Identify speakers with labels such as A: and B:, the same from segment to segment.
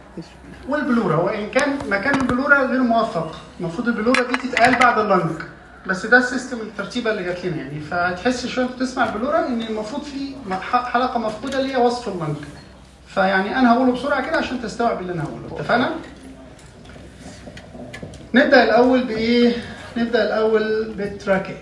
A: والبلورا وان كان مكان البلورا غير موفق المفروض البلورا دي تتقال بعد اللنج بس ده السيستم الترتيبه اللي جات لنا يعني فتحس شويه وانت تسمع البلورا ان المفروض في ح- حلقه مفقوده اللي هي وصف اللنج فيعني انا هقوله بسرعه كده عشان تستوعب اللي انا هقوله اتفقنا؟ نبدا الاول بايه؟ نبدا الاول بالتراكيه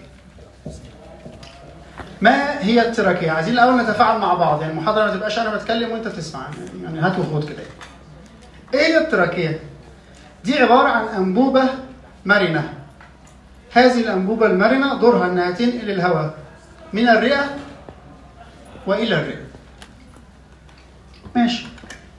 A: ما هي التراكيه؟ عايزين الاول نتفاعل مع بعض يعني المحاضره ما تبقاش انا بتكلم وانت تسمع يعني هات وخد كده ايه هي التراكيه؟ دي عباره عن انبوبه مرنه هذه الانبوبه المرنه دورها انها تنقل الهواء من الرئه والى الرئه ماشي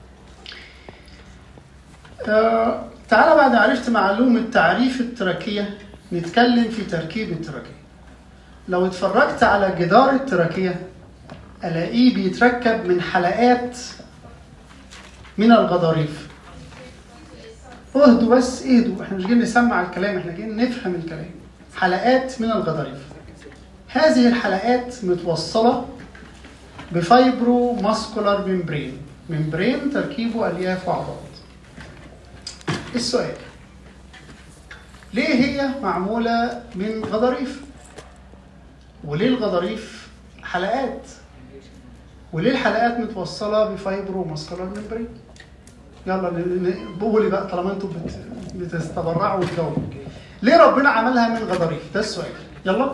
A: آه تعالى بعد ما عرفت معلومة تعريف التراكية نتكلم في تركيب التراكية لو اتفرجت على جدار التراكية ألاقيه بيتركب من حلقات من الغضاريف اهدوا بس اهدوا احنا مش جايين نسمع الكلام احنا جايين نفهم الكلام حلقات من الغضاريف هذه الحلقات متوصلة بفايبرو ماسكولار ممبرين ممبرين تركيبه الياف وعضلات السؤال ليه هي معمولة من غضاريف وليه الغضاريف حلقات وليه الحلقات متوصلة بفايبرو ماسكولار ممبرين يلا ن- ن- قولي بقى طالما انتوا بت- بتستبرعوا وتجاوبوا ليه ربنا عملها من غضاريف ده السؤال يلا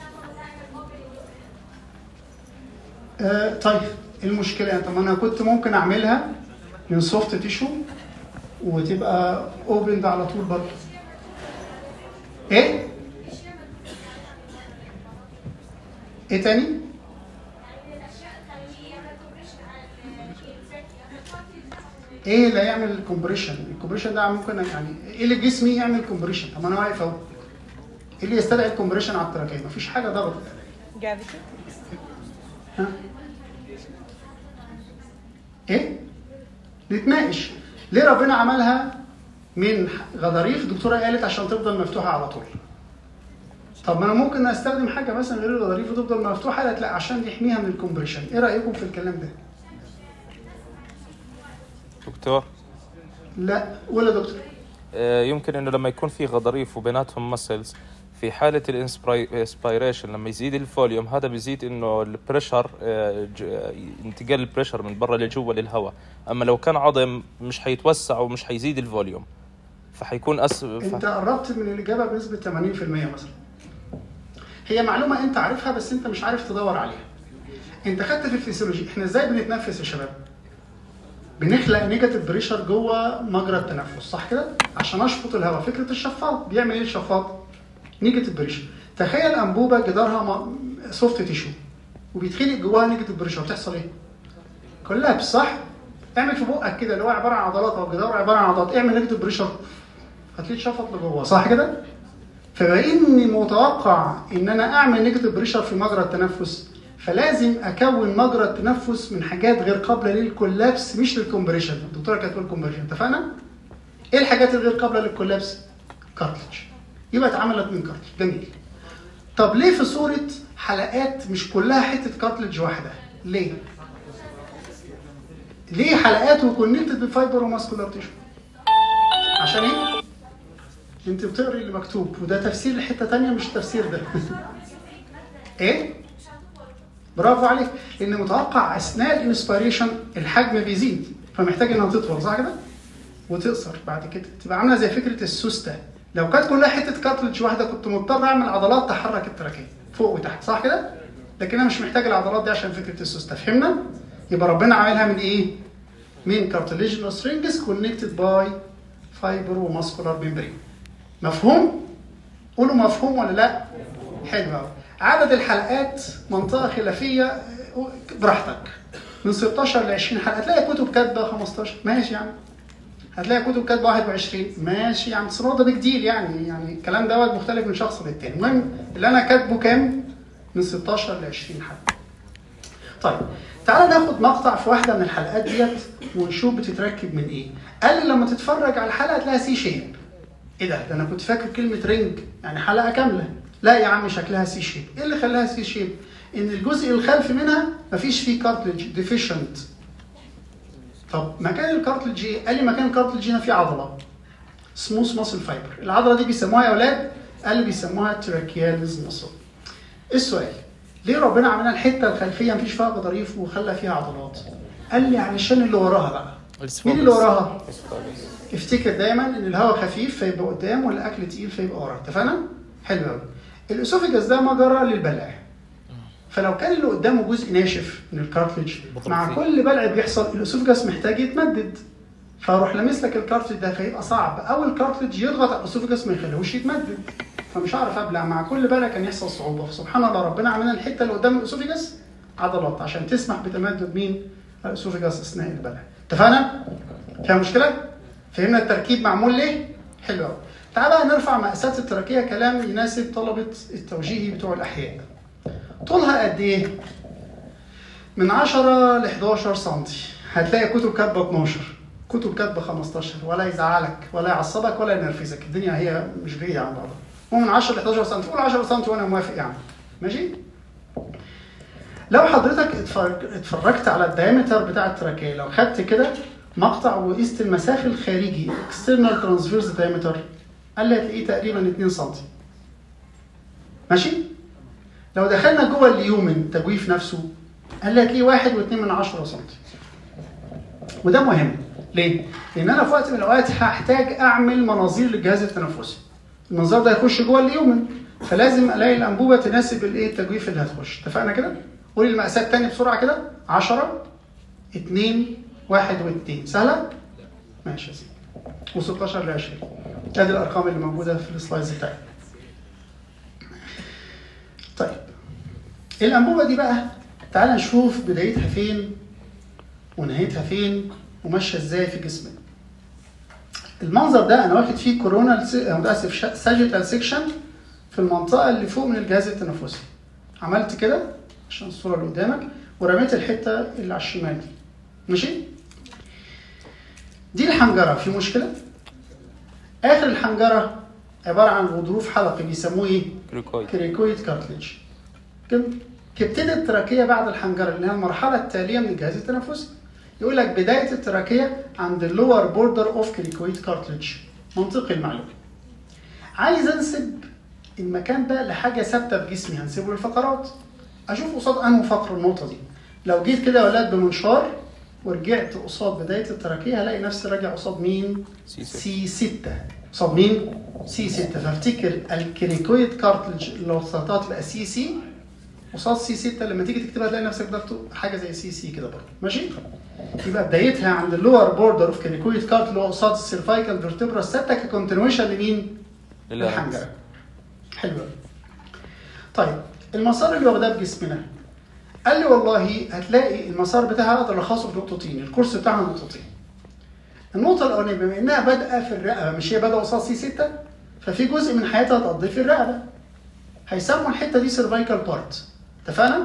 A: آه طيب إيه المشكلة يعني طب ما انا كنت ممكن اعملها من سوفت تيشو وتبقى اوبند على طول برضه ايه ايه تاني ايه اللي هيعمل كومبريشن الكومبريشن ده ممكن يعني ايه اللي جسمي يعمل كومبريشن طب ما انا واقف اهو ايه اللي يستدعي الكومبريشن على التراكيه مفيش حاجه ضغط
B: جافيتي
A: ها ايه نتناقش ليه ربنا عملها من غضاريف الدكتوره قالت عشان تفضل مفتوحه على طول طب ما انا ممكن استخدم حاجه مثلا غير الغضاريف وتفضل مفتوحه قالت لا عشان يحميها من الكومبريشن ايه رايكم في الكلام ده
C: دكتور
A: لا ولا دكتور
C: آه، يمكن انه لما يكون في غضاريف وبيناتهم مسلز في حالة الانسبيريشن لما يزيد الفوليوم هذا بيزيد انه البريشر آه، ج- آه، انتقال البريشر من برا لجوا للهواء اما لو كان عظم مش حيتوسع ومش حيزيد الفوليوم فحيكون أس...
A: انت
C: ف...
A: قربت من الاجابه بنسبه 80% مثلا هي معلومه انت عارفها بس انت مش عارف تدور عليها انت خدت في الفسيولوجي احنا ازاي بنتنفس يا شباب بنخلق نيجاتيف بريشر جوه مجرى التنفس صح كده عشان اشفط الهواء فكره الشفاط بيعمل ايه الشفاط نيجاتيف بريشر تخيل انبوبه جدارها سوفت تيشو وبيتخلق جواها نيجاتيف بريشر بتحصل ايه كولابس صح اعمل في بقك كده اللي هو عباره عن عضلات او جدار عباره عن عضلات اعمل نيجاتيف بريشر هتلاقيه اتشفط لجوه صح كده فباني متوقع ان انا اعمل نيجاتيف بريشر في مجرى التنفس فلازم اكون مجرى التنفس من حاجات غير قابله للكولابس مش للكمبريشن الدكتوره كانت بتقول كومبريشن اتفقنا ايه الحاجات الغير قابله للكولابس كارتلج يبقى اتعملت من كارتلج جميل طب ليه في صوره حلقات مش كلها حته كارتلج واحده ليه ليه حلقات وكونكتد بفايبر وماسكولار تيشو عشان ايه انت بتقري اللي مكتوب وده تفسير لحته تانية مش التفسير ده ايه برافو عليك لان متوقع اثناء الانسبيريشن الحجم بيزيد فمحتاج انها تطول صح كده وتقصر بعد كده تبقى عامله زي فكره السوسته لو كانت كلها حته كارتلج واحده كنت مضطر اعمل عضلات تحرك التراكيه فوق وتحت صح كده لكن انا مش محتاج العضلات دي عشان فكره السوسته فهمنا يبقى ربنا عاملها من ايه من cartilaginous rings connected by fiber وماسكولار ميمبرين مفهوم قولوا مفهوم ولا لا حلو قوي عدد الحلقات منطقه خلافيه براحتك من 16 ل 20 حلقه هتلاقي كتب كاتبه 15 ماشي يعني هتلاقي كتب كاتبه 21 ماشي يعني بس ده بيج ديل يعني يعني الكلام دوت مختلف من شخص للتاني المهم اللي انا كاتبه كام من 16 ل 20 حلقه طيب تعالى ناخد مقطع في واحده من الحلقات ديت ونشوف بتتركب من ايه قال لي لما تتفرج على الحلقه تلاقيها سي شيب ايه ده ده انا كنت فاكر كلمه رينج يعني حلقه كامله لا يا عم شكلها سي شيب ايه اللي خلاها سي شيب ان الجزء الخلفي منها مفيش فيه كارتلج ديفيشنت طب مكان الكارتلج ايه؟ قال لي مكان الكارتلج هنا في عضله سموث ماسل فايبر العضله دي بيسموها يا اولاد قال لي بيسموها تراكياليز ماسل السؤال ليه ربنا عملنا الحته الخلفيه مفيش فيها غضاريف وخلى فيها عضلات قال لي علشان اللي وراها بقى مين اللي وراها افتكر دايما ان الهواء خفيف فيبقى قدام والاكل تقيل فيبقى ورا اتفقنا حلو قوي الاسوفيجاس ده مجرى للبلع فلو كان اللي قدامه جزء ناشف من الكارتلج
C: بضرب
A: مع
C: فيه.
A: كل بلع بيحصل الاسوفيجاس محتاج يتمدد فاروح لامس لك الكارتلج ده فيبقى صعب او الكارتلج يضغط على الاسوفيجاس ما يخليهوش يتمدد فمش هعرف ابلع مع كل بلع كان يحصل صعوبه فسبحان الله ربنا عملنا الحته اللي قدام الاسوفيجاس عضلات عشان تسمح بتمدد مين الاسوفيجاس اثناء البلع اتفقنا فيها مشكله فهمنا التركيب معمول ليه حلو قوي تعال بقى نرفع مقاسات التراكيه كلام يناسب طلبه التوجيهي بتوع الاحياء طولها قد ايه من 10 ل 11 سم هتلاقي كتب كاتبه 12 كتب كاتبه 15 ولا يزعلك ولا يعصبك ولا ينرفزك الدنيا هي مش بعيده عن بعضها هو من 10 ل 11 سم قول 10 سم وانا موافق يعني ماشي لو حضرتك اتفرج- اتفرجت على الدايمتر بتاع التراكيه لو خدت كده مقطع وقست المسافه الخارجي external transverse diameter قال لي هتلاقيه تقريبا 2 سم ماشي لو دخلنا جوه اليومن تجويف نفسه قال لي هتلاقيه واحد واتنين من عشرة سم وده مهم ليه؟ لأن أنا في وقت من الأوقات هحتاج أعمل مناظير للجهاز التنفسي المنظار ده هيخش جوه اليومن فلازم ألاقي الأنبوبة تناسب الإيه التجويف اللي هتخش اتفقنا كده؟ قولي المقاسات تاني بسرعة كده 10 2 1 و2 سهلة؟ ماشي يا سيدي و16 ل 20 ادي الارقام اللي موجوده في السلايدز بتاعي طيب الانبوبه دي بقى تعال نشوف بدايتها فين ونهايتها فين وماشيه ازاي في جسمنا المنظر ده انا واخد فيه كورونا اسف ساجيتال سيكشن في المنطقه اللي فوق من الجهاز التنفسي عملت كده عشان الصوره اللي قدامك ورميت الحته اللي على الشمال دي ماشي دي الحنجره في مشكله اخر الحنجره عباره عن غضروف حلقي بيسموه ايه
C: كريكويد
A: كريكويد كارتليج كده تبتدي التراكيه بعد الحنجره اللي هي المرحله التاليه من الجهاز التنفسي يقول لك بدايه التراكيه عند اللور بوردر اوف كريكويد كارتليج منطقي المعلومه عايز انسب المكان ده لحاجه ثابته في جسمي هنسيبه للفقرات اشوف قصاد انه فقر النقطه دي لو جيت كده يا ولاد بمنشار ورجعت قصاد بدايه التراكيه هلاقي نفسي راجع قصاد مين؟
C: سي ستة.
A: سي 6 قصاد مين؟ سي 6 فافتكر الكريكويد كارتلج لو سطات تبقى سي سي قصاد سي 6 لما تيجي تكتبها تلاقي نفسك ضغط حاجه زي سي سي كده برضه ماشي؟ يبقى بدايتها عند اللور بوردر اوف كريكويد كارت اللي هو قصاد السيرفايكال فيرتبرا الثابته ككونتينويشن لمين؟ للحنجره حلو أوي. طيب المسار اللي واخداه بجسمنا قال لي والله هتلاقي المسار بتاعها اقدر الخصه بنقطتين الكورس بتاعها نقطتين النقطه الاولانيه بما انها بادئه في الرقبه مش هي بادئه قصاد سي 6 ففي جزء من حياتها هتقضيه في الرقبه هيسموا الحته دي سيرفايكال بارت اتفقنا؟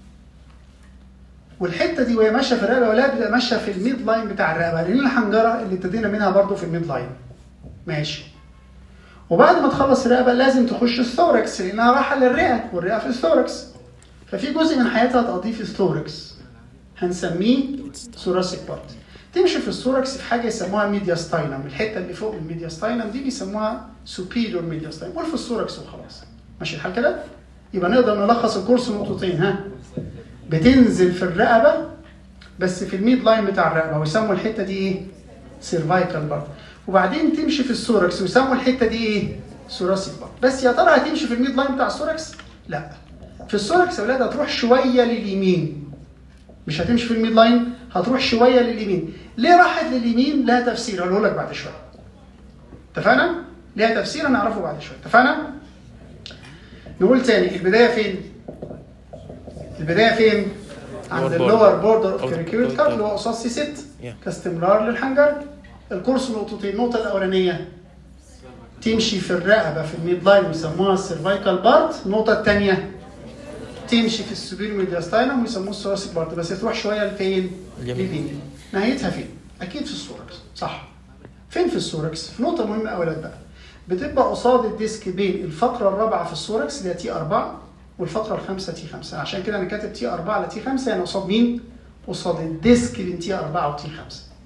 A: والحته دي وهي ماشيه في الرقبه ولا بتبقى ماشيه في الميد لاين بتاع الرقبه لان الحنجره اللي ابتدينا منها برضو في الميد لاين ماشي وبعد ما تخلص الرقبه لازم تخش الثوركس لانها رايحه للرئه والرئه في الثوركس ففي جزء من حياتها هتقضيه في الثوركس هنسميه ثوراسيك بارت تمشي في الثوركس في حاجه يسموها ميدياستاينم الحته اللي فوق الميدياستاينم دي بيسموها سوبيريور ميدياستاينم قول في الثوركس وخلاص ماشي الحال كده يبقى نقدر نلخص الكورس نقطتين ها بتنزل في الرقبه بس في الميد لاين بتاع الرقبه ويسموا الحته دي ايه سيرفايكال بارت وبعدين تمشي في الثوركس ويسموا الحته دي ايه ثوراسيك بارت بس يا ترى هتمشي في الميد لاين بتاع الثوركس لا في الثوركس يا ولاد هتروح شويه لليمين مش هتمشي في الميد لاين هتروح شويه لليمين ليه راحت لليمين لها تفسير هقوله لك بعد شويه اتفقنا ليها تفسير هنعرفه بعد شويه اتفقنا نقول تاني البدايه فين البدايه فين عند
C: Lower border.
A: اللور بوردر اوف
C: أو-
A: كريكيوت
C: أو-
A: كارد اللي هو قصاد سي 6
C: Yeah.
A: كاستمرار للحنجر الكورس نقطتين النقطه الاولانيه تمشي في الرقبه في الميد لاين ويسموها السيرفايكال بارت النقطه الثانيه تمشي في السوبير ميدياستاينم ويسموه الثوراسيك بارت بس تروح شويه لفين؟
C: اليمين.
A: لليمين نهايتها فين؟ اكيد في الثوركس صح فين في الثوركس؟ في نقطه مهمه قوي بقى بتبقى قصاد الديسك بين الفقره الرابعه في الثوركس اللي هي تي 4 والفقره الخامسه تي 5 عشان كده انا كاتب تي 4 على تي 5 يعني قصاد مين؟ قصاد الديسك بين تي 4 وتي 5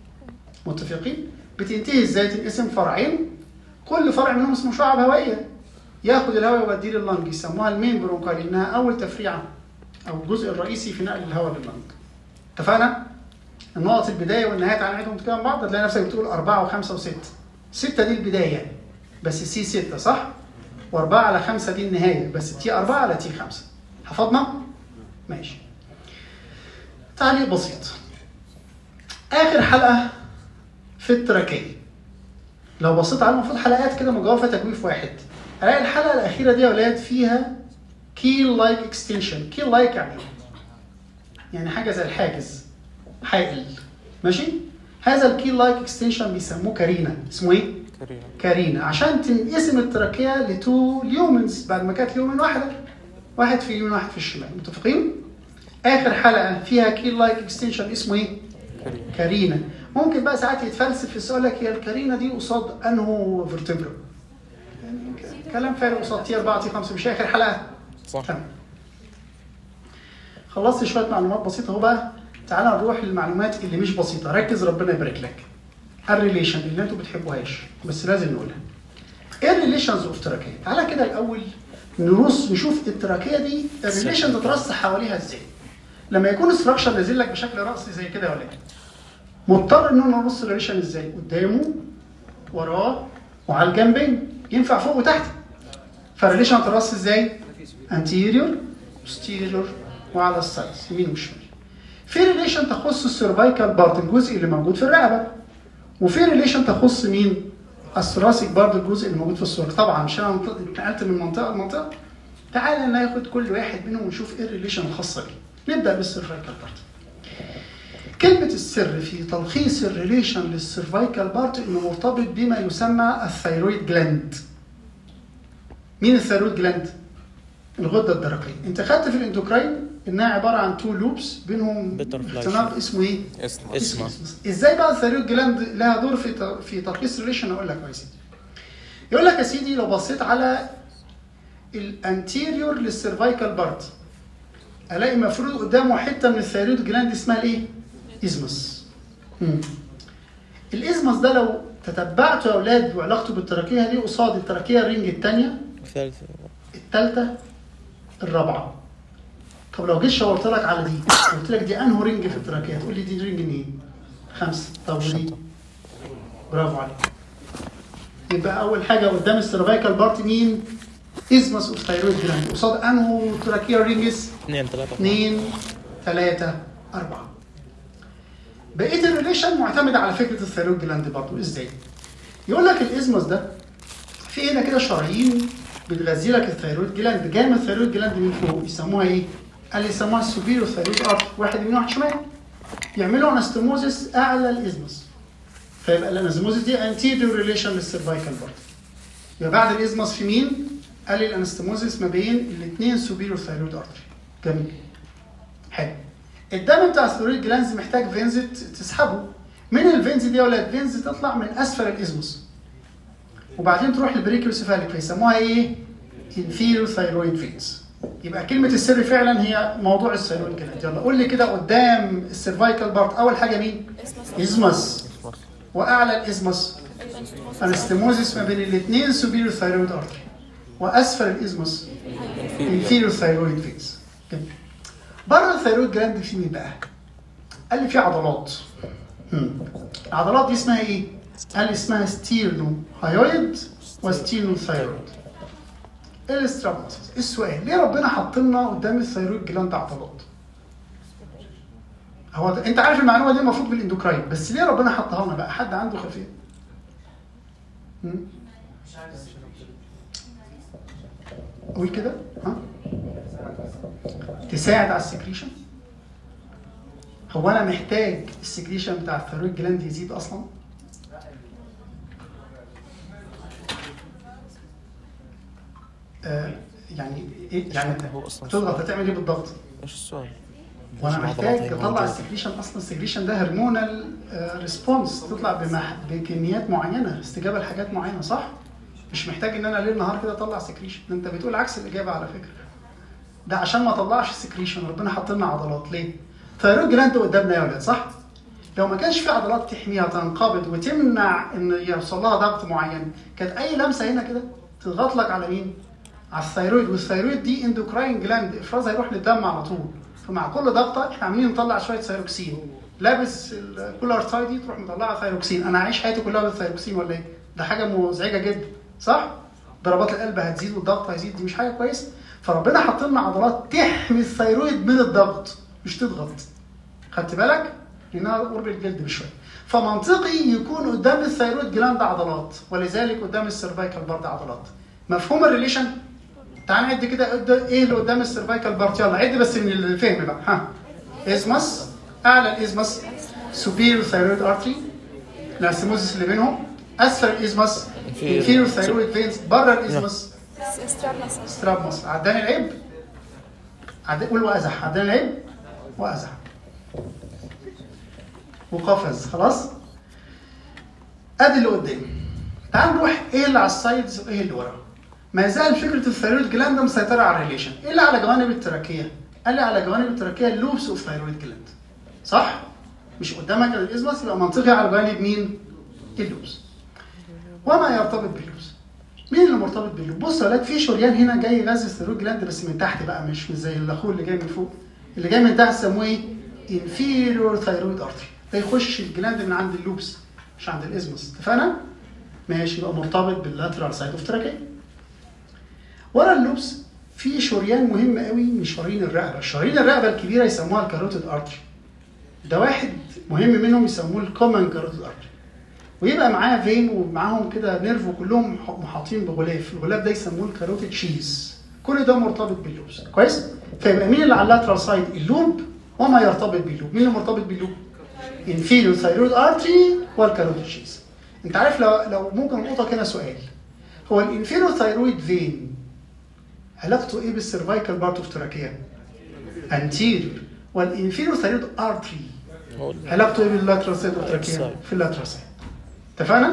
A: متفقين بتنتهي ازاي تنقسم فرعين كل فرع منهم اسمه شعب هوائيه ياخد الهواء يوديه لللنج يسموها المين برونكاي لانها اول تفريعه او الجزء الرئيسي في نقل الهواء لللنج اتفقنا؟ النقط البدايه والنهايه تعالى نعيدهم كده مع بعض هتلاقي نفسك بتقول أربعة وخمسة وستة ستة دي البداية بس سي ستة صح؟ وأربعة على خمسة دي النهاية بس تي أربعة على تي خمسة حفظنا؟ ماشي تعليق بسيط آخر حلقة في التراكية لو بصيت على المفروض حلقات كده مجوفة تجويف واحد الاقي الحلقة الأخيرة دي يا ولاد فيها كيل لايك اكستنشن كيل لايك يعني إيه؟ يعني حاجة زي الحاجز حائل ماشي هذا الكيل لايك اكستنشن بيسموه كارينا اسمه ايه؟
C: كريم
A: كارينا عشان تنقسم التراكية لتو ليومنز بعد ما كانت ليومن واحدة واحد في اليمين واحد في الشمال متفقين؟ آخر حلقة فيها كيل لايك اكستنشن اسمه ايه؟
C: كريم
A: كارينا ممكن بقى ساعات يتفلسف يقول لك هي الكارينا دي قصاد انهو فيرتبرا يعني ك- كلام فارغ قصاد تي 4 تي 5 مش اخر حلقه
C: صح
A: تمام خلصت شويه معلومات بسيطه اهو بقى تعالى نروح للمعلومات اللي مش بسيطه ركز ربنا يبارك لك الريليشن اللي انتوا بتحبوهاش بس لازم نقولها ايه الريليشنز اوف تراكيه تعالى كده الاول نرص نشوف التراكيه دي الريليشن تترص حواليها ازاي لما يكون الستراكشر نازل لك بشكل راسي زي كده ولا ايه مضطر ان انا نرص الريليشن ازاي قدامه وراه وعلى الجنبين ينفع فوق وتحت فالريليشن هترص ازاي anterior posterior وعلى السايدز يمين وشمال في ريليشن تخص السيرفايكال بارت الجزء اللي موجود في الرقبه وفي ريليشن تخص مين الثراسيك بارت الجزء اللي موجود في السورك طبعا مش انا منطقة- اتنقلت من منطقه لمنطقه تعالى ناخد كل واحد منهم ونشوف ايه الريليشن الخاصه بيه نبدا بالسيرفايكال بارت كلمة السر في تلخيص الريليشن للسيرفايكال بارت انه مرتبط بما يسمى الثيرويد جلاند. مين الثيرويد جلاند؟ الغدة الدرقية. انت خدت في الاندوكراين انها عبارة عن تو لوبس بينهم
B: Butterfly
A: اختناق اسمه ايه؟
C: اسمه
B: اسمه
A: ازاي بقى الثيرويد جلاند لها دور في ت- في تلخيص الريليشن اقول لك يا سيدي. يقول لك يا سيدي لو بصيت على الانتيريور للسيرفايكال بارت الاقي مفروض قدامه حته من الثيرويد جلاند اسمها الايه؟ ازمس. مم. الازمس ده لو تتبعته يا اولاد وعلاقته بالتراكيه دي قصاد التراكيه الرينج الثانيه
B: الثالث
A: الثالثه الرابعه. طب لو جيت شاورت لك على دي قلت لك دي انهو رينج في التراكيه تقول لي دي رينج ايه؟ خمسه طب ودي؟ برافو عليك. يبقى اول حاجه قدام السيرفايكال بارت مين؟ ازمس اوف ثيرويد جلاند قصاد انهو تراكيه رينجز؟
B: اثنين ثلاثة
A: اثنين ثلاثة أربعة بقية الريليشن معتمد على فكرة الثيرويد جلاند برضه ازاي؟ يقول لك الازمس ده في هنا كده شرايين بتغذي لك الثيرويد جلاند جايه من الثيرويد جلاند من فوق يسموها ايه؟ قال لي يسموها السوبيرو ثيرويد ارت واحد يمين واحد شمال يعملوا انستموزس اعلى الازمس فيبقى الانستموزس دي انتيريور ريليشن للسيرفايكال بارت يبقى بعد الازمس في مين؟ قال لي الانستموزس ما بين الاثنين سوبيرو ثيرويد ارتري جميل حلو الدم بتاع الثيرويد جلانز محتاج فينز ت- تسحبه من الفينز دي يا ولاد فينز تطلع من اسفل الازمس وبعدين تروح للبريكيوسيفاليك فيسموها ايه؟ انفيرو ثيرويد فينز يبقى كلمة السر فعلا هي موضوع الثيرويد جلاند يلا قول لي كده قدام السيرفايكال بارت أول حاجة مين؟ ازمس وأعلى الازمس انستموزيس ما بين الاثنين سوبيريور ثيرويد ارتري وأسفل الازمس انفيريور ثيرويد فينز جميل بره الثيرويد جلاند في مين بقى؟ قال لي في عضلات مم. العضلات دي اسمها ايه؟ قال لي اسمها ستيرنو هايويد وستيرنو ثيرويد الاسترابوسيس السؤال ليه ربنا حط لنا قدام الثيرويد جلاند عضلات؟ هو ده- انت عارف المعلومه دي المفروض بالاندوكراين بس ليه ربنا حطها لنا بقى؟ حد عنده خلفيه؟ مم؟ قول كده ها؟ تساعد على السكريشن هو انا محتاج السكريشن بتاع الثيرويد جلاند يزيد اصلا آه يعني ايه يعني
C: هو أصلاً
A: تضغط هتعمل ايه بالضغط
C: ايش السؤال؟
A: وانا
B: مش
A: محتاج
B: العضلات هي
A: اطلع
B: موجودة.
A: السكريشن اصلا السكريشن ده هرمونال ريسبونس تطلع بمح... بكميات معينه استجابه لحاجات معينه صح؟ مش محتاج ان انا ليل نهار كده اطلع سكريشن ده انت بتقول عكس الاجابه على فكره ده عشان ما اطلعش سكريشن ربنا حط لنا عضلات ليه؟ ثيرويد جلاند قدامنا يا ولاد صح؟ لو ما كانش في عضلات تحميها تنقبض وتمنع ان يوصل لها ضغط معين كانت اي لمسه هنا كده تضغط لك على مين؟ على الثيرويد والثيرويد دي اندوكراين جلاند افرازها يروح للدم على طول فمع كل ضغطه احنا عاملين نطلع شويه ثيروكسين لابس الكولار تاي دي تروح مطلعه ثيروكسين انا عايش حياتي كلها بالثيروكسين ولا ايه؟ ده حاجه مزعجه جدا صح؟ ضربات القلب هتزيد والضغط هيزيد دي مش حاجه كويسه فربنا حاط لنا عضلات تحمي الثيرويد من الضغط مش تضغط خدت بالك؟ لانها قرب الجلد بشويه فمنطقي يكون قدام الثيرويد جلاند عضلات ولذلك قدام السيرفايكال برضه عضلات مفهوم الريليشن؟ تعال نعد كده قد- ايه اللي قدام السيرفايكال بارت يلا عد بس من الفهم بقى ها ازمس اعلى الازمس سوبيريور ثيرويد ارتري الاسيموزيس اللي بينهم اسفل الازمس انفيريور ثيرويد فينز بره الازمس
B: ستراب مثلا
A: ستراب مصر عداني العيب عد... قول وازح عداني العيب وازح وقفز خلاص ادي اللي قدام تعال نروح ايه اللي على السايدز وايه اللي ورا ما زال فكره الثيرويد جلاند مسيطره على الريليشن ايه اللي على جوانب التراكيه قال لي على جوانب التراكيه اللوبس اوف ثيرويد جلاند صح مش قدامك الازمس يبقى منطقي على جوانب مين اللوبس وما يرتبط باللوبس مين اللي مرتبط باللوب؟ بص يا ولاد في شريان هنا جاي غاز الثيرويد جلاند بس من تحت بقى مش مش زي الاخوه اللي جاي من فوق اللي جاي من تحت سموه ايه؟ انفيريور ثيرويد ارتري ده يخش الجلاند من عند اللوبس مش عند الازمس اتفقنا؟ ماشي يبقى مرتبط باللاترال سايد اوف تراكيه ورا اللوبس في شريان مهم قوي من شرايين الرقبه، شرايين الرقبه الكبيره يسموها الكاروتيد ارتري. ده واحد مهم منهم يسموه الكومن كاروتيد ارتري. ويبقى معاه فين ومعاهم كده نيرف وكلهم مح- محاطين بغلاف، الغلاف ده يسموه الكاروتيد شيز. كل ده مرتبط باللوبس، كويس؟ فيبقى مين اللي على اللاترال سايد؟ اللوب وما يرتبط باللوب، مين اللي مرتبط باللوب؟ انفيريور ثايرويد ارتري والكاروتيد شيز. انت عارف لو لو ممكن نقطك هنا سؤال هو الانفيريور ثايرويد فين علاقته ايه بالسيرفايكال بارت اوف تراكيا؟ انتيريور والانفيريور ثايرويد ارتري
C: هو
A: علاقته ايه باللاترال سايد اوف تراكيا؟
C: Side.
A: في اللاترال سايد اتفقنا؟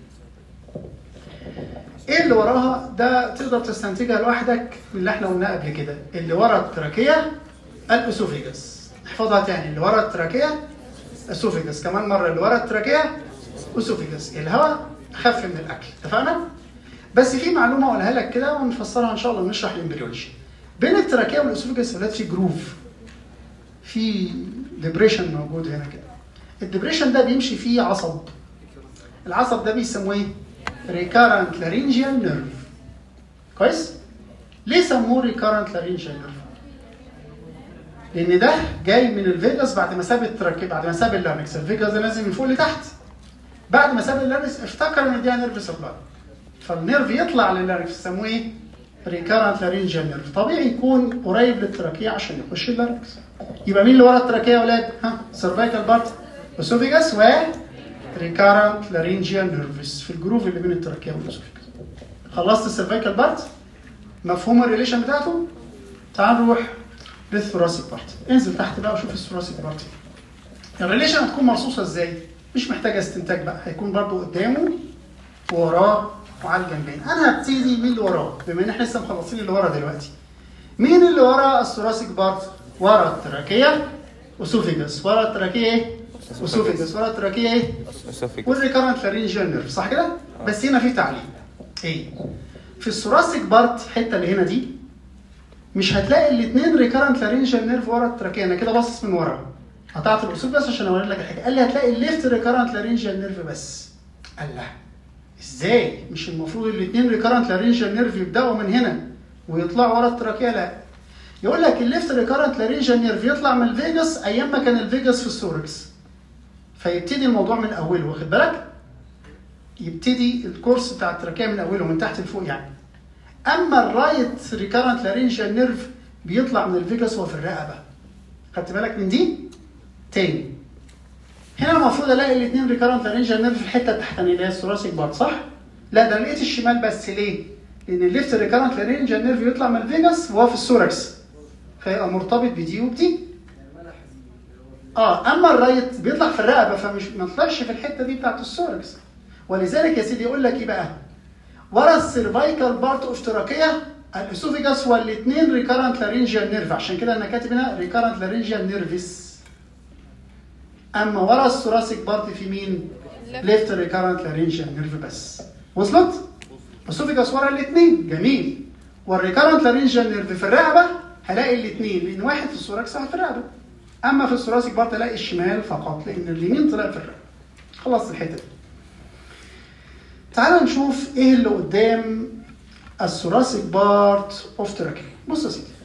A: ايه اللي وراها ده تقدر تستنتجها لوحدك من اللي احنا قلناه قبل كده اللي ورا التراكيه الاسوفيجاس احفظها تاني اللي ورا التراكيه اسوفيجاس كمان مره اللي ورا التراكيه اسوفيجاس الهواء اخف من الاكل اتفقنا؟ بس في معلومه اقولها لك كده ونفسرها ان شاء الله ونشرح الامبريولوجي بين التراكيه والاسوفيجاس يا ولاد في جروف في ديبريشن موجود هنا كده الديبريشن ده بيمشي فيه عصب العصب ده بيسموه ايه؟ ريكارنت لارينجيال نيرف كويس؟ ليه سموه ريكارنت لارينجيال نيرف؟ لان ده جاي من الفيجاس بعد ما ساب التراكيه بعد ما ساب اللارنكس الفيجاس ده نازل من فوق لتحت بعد ما ساب اللارنكس افتكر ان دي نيرف سبلاي فالنيرف يطلع لللارنكس يسموه ايه؟ ريكارنت لارينجيال نيرف طبيعي يكون قريب للتراكيه عشان يخش اللارنكس يبقى مين اللي ورا التراكيه يا ولاد؟ ها سيرفايكال بارت اسوفيجاس و ريكارنت لارينجيال نيرفس في الجروف اللي بين التراكيه والاسوفيجاس خلصت السيرفايكال بارت مفهوم الريليشن بتاعته تعال نروح للثوراسيك بارت انزل تحت بقى وشوف الثوراسيك بارت الريليشن هتكون مرصوصه ازاي مش محتاجه استنتاج بقى هيكون برضو قدامه ووراه وعلى الجنبين انا هبتدي من اللي وراه بما ان احنا لسه مخلصين اللي ورا دلوقتي مين اللي ورا الثوراسيك بارت ورا التراكيه اسوفيجاس ورا التراكيه ايه اسوفيجاس ورا التراكيه ايه
C: اسوفيجاس
A: والريكارنت لارينجيال نيرف صح كده؟ بس هنا في تعليق. ايه؟ في الثوراسيك بارت الحته اللي هنا دي مش هتلاقي الاثنين ريكارنت لارينجيال نيرف ورا التراكيه انا كده باصص من ورا. قطعت الاسود بس عشان اوري لك الحاجه قال لي هتلاقي الليفت ريكارنت لارينجيال نيرف بس. قال لا ازاي؟ مش المفروض الاثنين ريكارنت لارينجيال نيرف يبداوا من هنا ويطلعوا ورا التراكيه لا. يقول لك الليفت ريكارنت لارينجيال نيرف يطلع من الفيجاس ايام ما كان الفيجاس في السوركس. فيبتدي الموضوع من اوله واخد بالك؟ يبتدي الكورس بتاع التراكيه من اوله من تحت لفوق يعني. اما الرايت ريكارنت لارينجيال نيرف بيطلع من الفيجاس وهو في الرقبه. خدت بالك من دي؟ تاني. هنا المفروض الاقي الاثنين ريكارنت لارينجيال نيرف في الحته التحتانيه اللي هي الثوراسيك بارت صح؟ لا ده أنا لقيت الشمال بس ليه؟ لان الليفت ريكارنت لارينجيال نيرف يطلع من الفيجاس وهو في السوركس. فيبقى مرتبط بدي وبدي. اه اما الرايت بيطلع في الرقبه فمش ما طلعش في الحته دي بتاعت السوركس ولذلك يا سيدي يقول لك ايه بقى ورا السيرفايكال بارت اوف تراكيه الاسوفيجاس والاثنين ريكارنت لارينجيال نيرف عشان كده انا كاتب هنا ريكارنت لارينجيال نيرفس اما ورا الثوراسيك بارت في مين ليفت ريكارنت لارينجيال نيرف بس وصلت اسوفيجاس ورا الاثنين جميل والريكارنت لارينجيال نيرف في الرقبه هلاقي الاثنين لان واحد في الثوراكس واحد في الرقبه اما في الثوراسيك بارت الاقي الشمال فقط لان اليمين طلع في الرقبه خلصت الحته دي تعال نشوف ايه اللي قدام الثوراسيك بارت اوف تراكي بص يا سيدي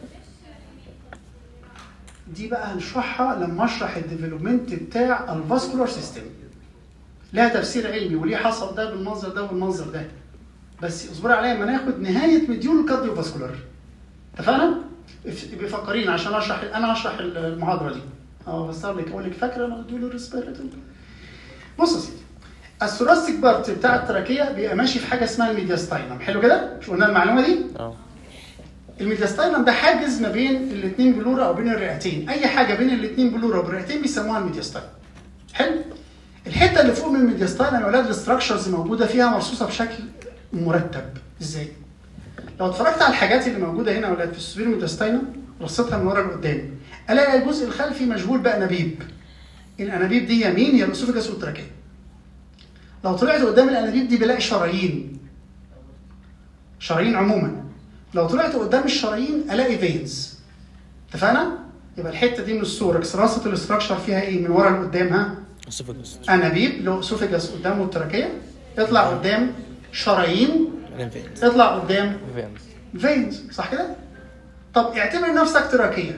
A: دي بقى هنشرحها لما اشرح الديفلوبمنت بتاع الفاسكولار سيستم لها تفسير علمي وليه حصل ده بالمنظر ده والمنظر ده بس اصبر عليا لما ناخد نهايه مديول الكارديو فاسكولار اتفقنا؟ بيفكرين عشان اشرح انا هشرح المحاضره دي اه بصور لك اقول لك فاكره مديول الريسبيراتوري بص يا سيدي الثوراسيك بارت بتاع التراكيه بيبقى ماشي في حاجه اسمها الميدياستاينم حلو كده؟ مش قلنا المعلومه دي؟
C: اه
A: الميدياستاينم ده حاجز ما بين الاثنين بلورا او بين الرئتين اي حاجه بين الاثنين بلورا والرئتين بيسموها الميدياستاينم حلو الحته اللي فوق من الميدياستاينم يا اولاد الاستراكشرز موجوده فيها مرصوصه بشكل مرتب ازاي لو اتفرجت على الحاجات اللي موجوده هنا يا اولاد في السوبر ميدياستاينم رصيتها من ورا لقدام الاقي الجزء الخلفي مشغول بانابيب الانابيب دي يمين هي الاسوفجاس والتراكيه لو طلعت قدام الانابيب دي بلاقي شرايين شرايين عموما لو طلعت قدام الشرايين الاقي فينز اتفقنا؟ يبقى الحته دي من السوركس راسه الاستراكشر فيها ايه؟ من ورا لقدام ها؟
B: اسوفاجوس
A: انابيب له اسوفجاس قدامه التراكيه يطلع قدام شرايين
B: بعدين فين
A: يطلع قدام
C: فينز
A: فينز صح كده؟ طب اعتبر نفسك تراكيه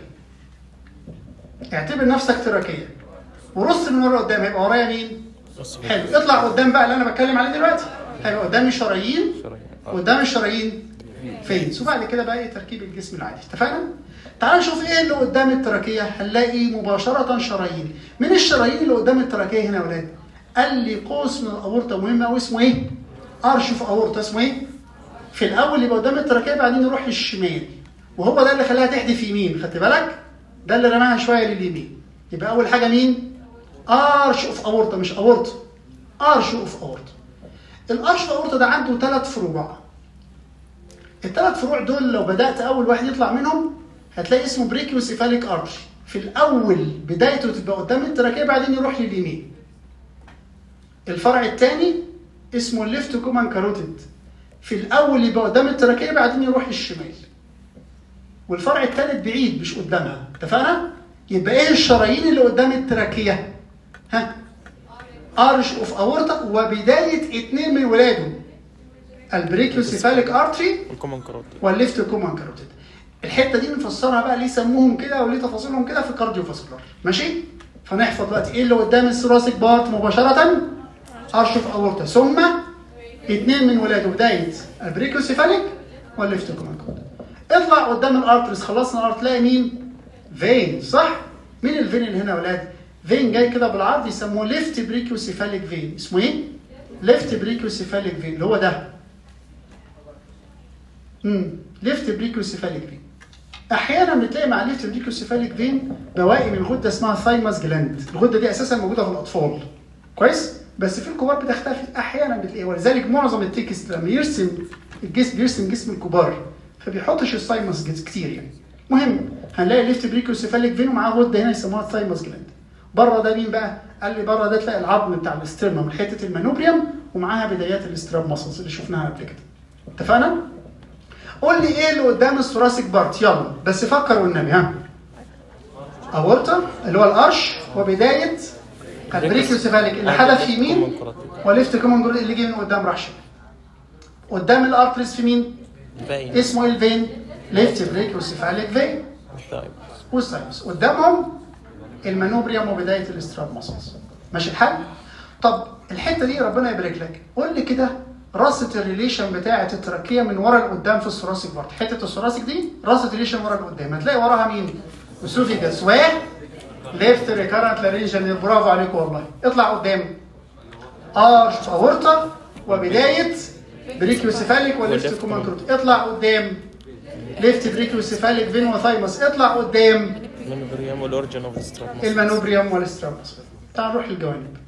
A: اعتبر نفسك تراكيه ورص من ورا قدام هيبقى ورايا مين؟ حلو اطلع قدام بقى اللي انا بتكلم عليه دلوقتي هيبقى قدامي شرايين
C: شرايين آه.
A: قدام الشرايين فينز وبعد كده بقى ايه تركيب الجسم العادي اتفقنا؟ تعال نشوف ايه اللي قدام التراكيه هنلاقي مباشره شرايين من الشرايين اللي قدام التراكيه هنا يا اولاد قال لي قوس من الاورطه مهم قوي اسمه ايه؟ ارش في اورطه اسمه ايه؟ في الاول يبقى قدام التراكيه بعدين يروح للشمال وهو ده اللي خلاها تحدف يمين خدت بالك؟ ده اللي رماها شويه لليمين يبقى اول حاجه مين؟ ارش اوف اورطه مش اورطه ارش اوف اورطه الارش اوف اورطه ده عنده ثلاث فروع الثلاث فروع دول لو بدات اول واحد يطلع منهم هتلاقي اسمه بريكيوسيفاليك ارش في الاول بدايته تبقى قدام التراكيه بعدين يروح لليمين الفرع الثاني اسمه الليفت كومان كاروتيد في الاول يبقى قدام التراكيه بعدين يروح للشمال والفرع الثالث بعيد مش قدامها اتفقنا يبقى ايه الشرايين اللي قدام التراكيه ها ارش اوف اورتا وبدايه اثنين من ولاده البريكيوسيفاليك ارتري
B: والكومن كاروت
A: والليفت كومان كاروتيد الحته دي نفسرها بقى ليه سموهم كده وليه تفاصيلهم كده في الكارديو فاسكولار ماشي فنحفظ دلوقتي ايه اللي قدام الثوراسيك بارت مباشره ارش اوف اورتا ثم اثنين من ولاده بدايه البريكيوسيفاليك والليفت كومان كاروتيد اطلع قدام الارتريز خلصنا الارت تلاقي مين فين صح مين الفين اللي هنا يا اولاد فين جاي كده بالعرض يسموه ليفت بريكيوسيفاليك فين اسمه ايه ليفت بريكيوسيفاليك فين اللي هو ده امم ليفت بريكيوسيفاليك فين احيانا بتلاقي مع ليفت بريكيوسيفاليك فين بواقي من غده اسمها ثايماس جلاند الغده دي اساسا موجوده في الاطفال كويس بس في الكبار بتختفي احيانا بتلاقيها ولذلك معظم التكست لما يرسم الجسم بيرسم جسم الكبار فبيحطش الثايماس جز- كتير يعني المهم هنلاقي ليفت بريكيوسيفاليك فين ومعاه غده هنا يسموها الثايماس جلاند بره ده مين بقى؟ قال لي بره ده تلاقي العظم بتاع الاسترنم حته المانوبريوم ومعاها بدايات الاستراب ماسلز اللي شفناها قبل كده اتفقنا؟ قول لي ايه اللي قدام الثوراسيك بارت يلا بس فكر والنبي ها اورتا اللي هو الارش وبدايه البريكيوسيفاليك اللي حدف يمين
B: كومن كاروت
A: وليفت كومن جروب اللي جه من قدام راح شمال قدام الارتريز في مين؟
B: باين
A: اسمه ايه الفين؟ ليفت بريكيوسيفاليك فين
B: الثايب
A: والساينس قدامهم المانوبريوم وبدايه الاستراب ماسلز ماشي الحال؟ طب الحته دي ربنا يبارك لك قول لي كده راسه الريليشن بتاعه التراكيه من ورا لقدام في الثوراسيك بارت حته الثوراسيك دي راسه الريليشن ورا لقدام هتلاقي وراها مين؟ اسوفيجاس و ليفت ريكارنت لارينجن برافو عليكم والله اطلع قدام ارش اورتا وبدايه بريكيوسيفاليك وليفت كومان كروت اطلع قدام ليفت بريكيوسيفاليك فين وثايمس اطلع قدام
B: الميموريوم والاورجن اوف ستراب
A: المانوبريوم والاسترابس تعال نروح للجوانب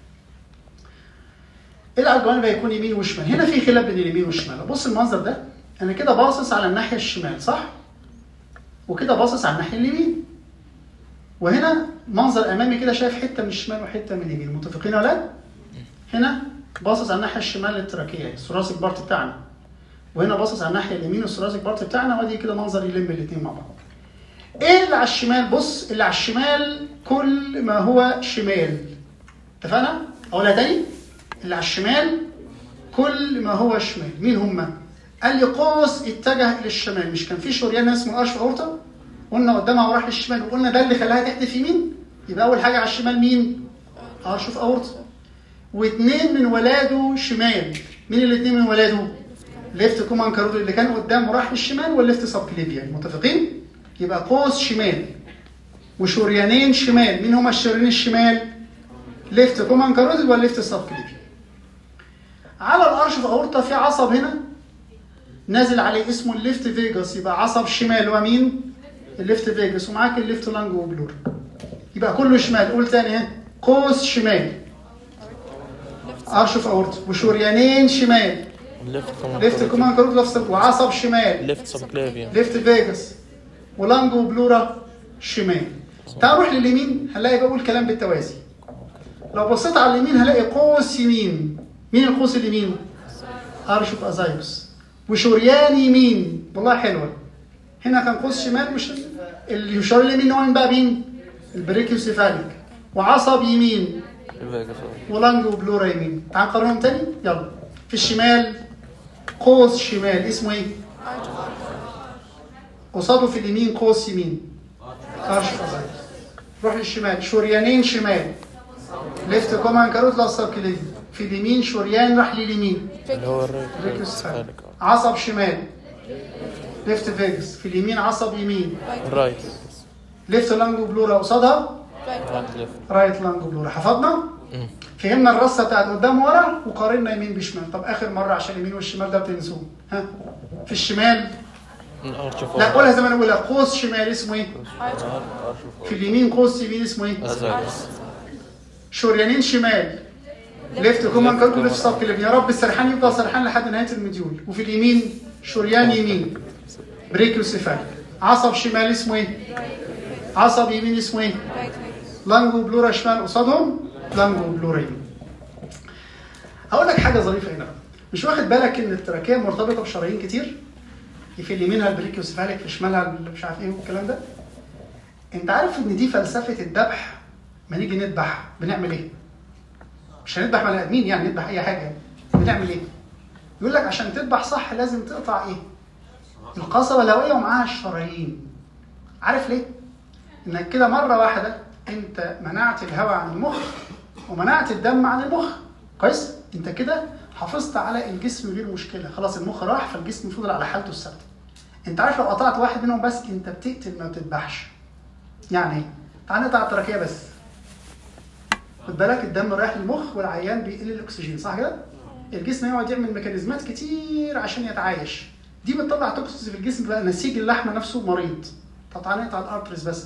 A: ايه على الجوانب هيكون يمين وشمال هنا في خلاف بين اليمين والشمال بص المنظر ده انا كده باصص على الناحيه الشمال صح وكده باصص على الناحيه اليمين وهنا منظر امامي كده شايف حته من الشمال وحته من اليمين متفقين ولا لا؟ هنا باصص على الناحيه الشمال للتراكيه الثوراسيك بارت بتاعنا وهنا باصص على الناحيه اليمين الثوراسيك بارت بتاعنا وادي كده منظر يلم الاثنين مع بعض ايه اللي على الشمال بص اللي على الشمال كل ما هو شمال اتفقنا اقولها تاني اللي على الشمال كل ما هو شمال مين هم قال لي قوس اتجه للشمال مش كان في شريان اسمه ارش اورتا قلنا قدامها وراح للشمال وقلنا ده اللي خلاها تحدف يمين يبقى اول حاجه على الشمال مين ارش اوف اورتا واثنين من ولاده شمال مين الاثنين من ولاده ليفت كومان كارود اللي كان قدام وراح للشمال والليفت سب كليبيان متفقين يبقى قوس شمال وشريانين شمال مين هما الشريانين الشمال ليفت كومان كارود والليفت سب كليبيان على الارش في اورتا في عصب هنا نازل عليه اسمه الليفت فيجاس يبقى عصب شمال ومين الليفت فيجاس ومعاك الليفت لانج وبلور يبقى كله شمال قول تاني ها قوس شمال ارش في اورتا وشريانين شمال
B: ليفت
A: ليفت كومان كارود لفظ وعصب شمال
B: ليفت سبكليفيان
A: ليفت فيجاس ولانجو وبلورا شمال تعال نروح لليمين هنلاقي بقول كلام بالتوازي لو بصيت على اليمين هلاقي قوس يمين مين القوس اليمين ارش اوف ازايوس وشريان يمين والله حلوه هنا كان قوس شمال مش الشريان اليمين هو مين بقى مين البريكيوسيفاليك وعصب يمين ولانجو وبلورا يمين تعال نقارنهم تاني يلا في الشمال قوس شمال اسمه ايه قصاده في اليمين قوس يمين ارش فزايد روح للشمال شريانين شمال ليفت كومان كاروت لاصر كليفي في اليمين شريان راح لليمين
B: اللي هو
A: ريكوس
B: الرايت
A: عصب شمال ليفت فيجس في اليمين عصب يمين
B: رايت
A: ليفت لانجو بلورا قصادها
B: رايت ليفت
A: رايت لانجو بلورا حفظنا فهمنا الرصه بتاعت قدام ورا وقارنا يمين بشمال طب اخر مره عشان اليمين والشمال ده بتنسوه ها في الشمال
B: الارش
A: لا قولها زي ما انا بقولها قوس شمال اسمه ايه في اليمين قوس يمين اسمه ايه
B: ازايس
A: شريانين شمال ليفت كومان كاركو ليفت سب كليف يا رب السرحان يفضل سرحان لحد نهايه المديول وفي اليمين شريان يمين بريكيوسيفال عصب شمال اسمه ايه عصب يمين اسمه ايه لانجو بلورا شمال قصادهم لانجو بلورا يمين هقول لك حاجه ظريفه هنا بقى. مش واخد بالك ان التراكيه مرتبطه بشرايين كتير في اليمينها البريكيوسيفاليك في شمالها اللي مش عارف ايه والكلام ده انت عارف ان دي فلسفه الذبح ما نيجي نذبح بنعمل ايه مش هنذبح بني ادمين يعني نذبح اي حاجه بنعمل ايه يقول لك عشان تذبح صح لازم تقطع ايه القصبه الهوائيه ومعاها الشرايين عارف ليه انك كده مره واحده انت منعت الهواء عن المخ ومنعت الدم عن المخ كويس انت كده حافظت على الجسم من غير مشكله خلاص المخ راح فالجسم فضل على حالته الثابته انت عارف لو قطعت واحد منهم بس انت بتقتل ما بتذبحش يعني ايه تعال نقطع التراكيه بس خد بالك الدم رايح للمخ والعيان بيقل الاكسجين صح كده الجسم يقعد يعمل ميكانيزمات كتير عشان يتعايش دي بتطلع توكسيز في الجسم بقى نسيج اللحمه نفسه مريض طب تعالى نقطع الارتريز بس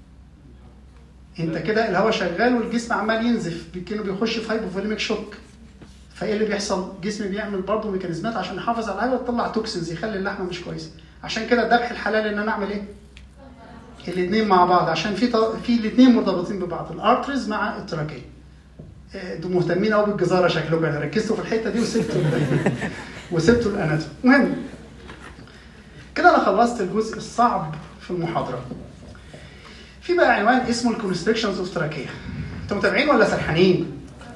A: انت كده الهواء شغال والجسم عمال ينزف كانه بيخش في هايبوفوليميك شوك فايه اللي بيحصل؟ الجسم بيعمل برضه ميكانيزمات عشان يحافظ على الهواء يطلع توكسينز يخلي اللحمه مش كويسه عشان كده الذبح الحلال ان انا اعمل ايه؟ الاثنين مع بعض عشان في ط- في الاثنين مرتبطين ببعض الارتريز مع التراكيه آه، انتوا مهتمين قوي بالجزاره شكلكم يعني ركزتوا في الحته دي وسبتوا ال- وسبتوا الاناتوم المهم كده انا خلصت الجزء الصعب في المحاضره في بقى عنوان اسمه الكونستريكشنز اوف تراكيه انتوا متابعين ولا سرحانين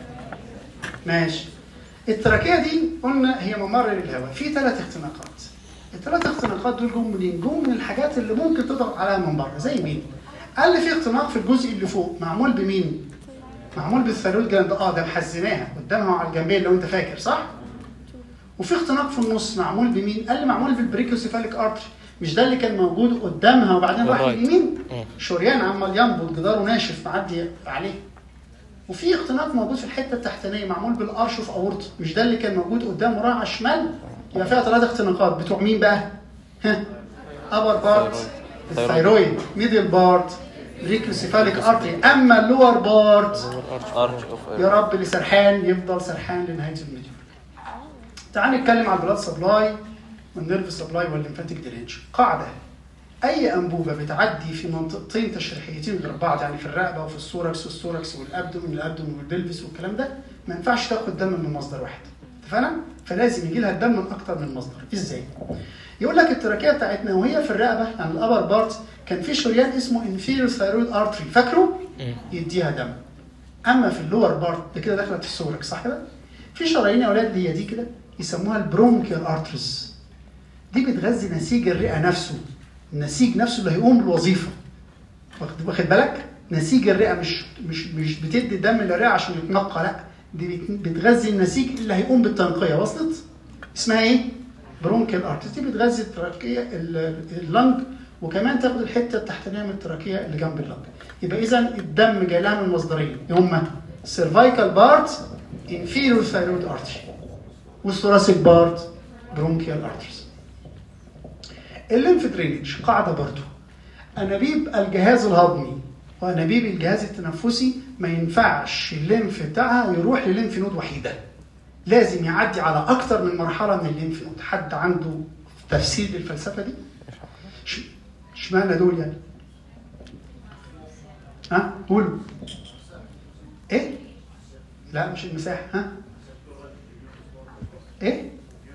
A: ماشي التراكيه دي قلنا هي ممر للهواء في ثلاث اختناقات الثلاث اختناقات دول جم منين؟ جم من الحاجات اللي ممكن تضغط عليها من بره زي مين؟ قال لي في اختناق في الجزء اللي فوق معمول بمين؟ معمول بالثالوث جلاند اه ده محزناها قدامها على الجنبين لو انت فاكر صح؟ وفي اختناق في النص معمول بمين؟ قال لي معمول بالبريكوسيفاليك ارتري مش ده اللي كان موجود قدامها وبعدين راح
B: الرايت.
A: اليمين؟
B: مم.
A: شريان عمال ينبض جداره ناشف معدي عليه وفي اختناق موجود في الحته التحتانيه معمول بالارش اوف اورت مش ده اللي كان موجود قدام وراء على الشمال يبقى فيها ثلاث اختناقات بتوع مين بقى؟ ها ابر بارت الثيرويد ميدل بارت ريكوسيفاليك ارتري اما اللور بارت
C: ارش اوف
A: يا رب اللي سرحان يفضل سرحان لنهايه المديول تعال نتكلم على البلاد سبلاي والنيرف سبلاي والليمفاتيك درينج قاعده اي انبوبه بتعدي في منطقتين تشريحيتين غير بعض يعني في الرقبه وفي السوركس والسوركس والابدومين الابدومين والبلفس والكلام ده ما ينفعش تاخد دم من مصدر واحد اتفقنا؟ فلازم يجي لها الدم من اكتر من مصدر ازاي؟ يقول لك التراكيه بتاعتنا وهي في الرقبه يعني الابر بارت كان في شريان اسمه انفيريور ثايرويد ارتري فاكره؟ يديها دم اما في اللور بارت ده كده دخلت في السوركس صح كده؟ في شرايين يا اولاد هي دي كده يسموها البرونكيال ارترز دي بتغذي نسيج الرئه نفسه النسيج نفسه اللي هيقوم بالوظيفه واخد واخد بالك نسيج الرئه مش مش مش بتدي الدم للرئه عشان يتنقى لا دي بت- بتغذي النسيج اللي هيقوم بالتنقيه وصلت اسمها ايه برونكيال ارترز دي بتغذي التراكيه ال- اللنج وكمان تاخد الحته التحتانيه من التراكيه اللي جنب اللنج يبقى اذا الدم جاي لها من مصدرين هما سيرفايكال بارت انفيريور ثايرويد ارتري والثوراسيك بارت برونكيال ارترز الليمف درينج قاعده برضو انابيب الجهاز الهضمي وانابيب الجهاز التنفسي ما ينفعش الليمف بتاعها يروح لليمف نود وحيده لازم يعدي على اكتر من مرحله من الليمف نود حد عنده تفسير للفلسفه دي ش- اشمعنى دول يعني ها قولوا ايه لا مش المساحه ها ايه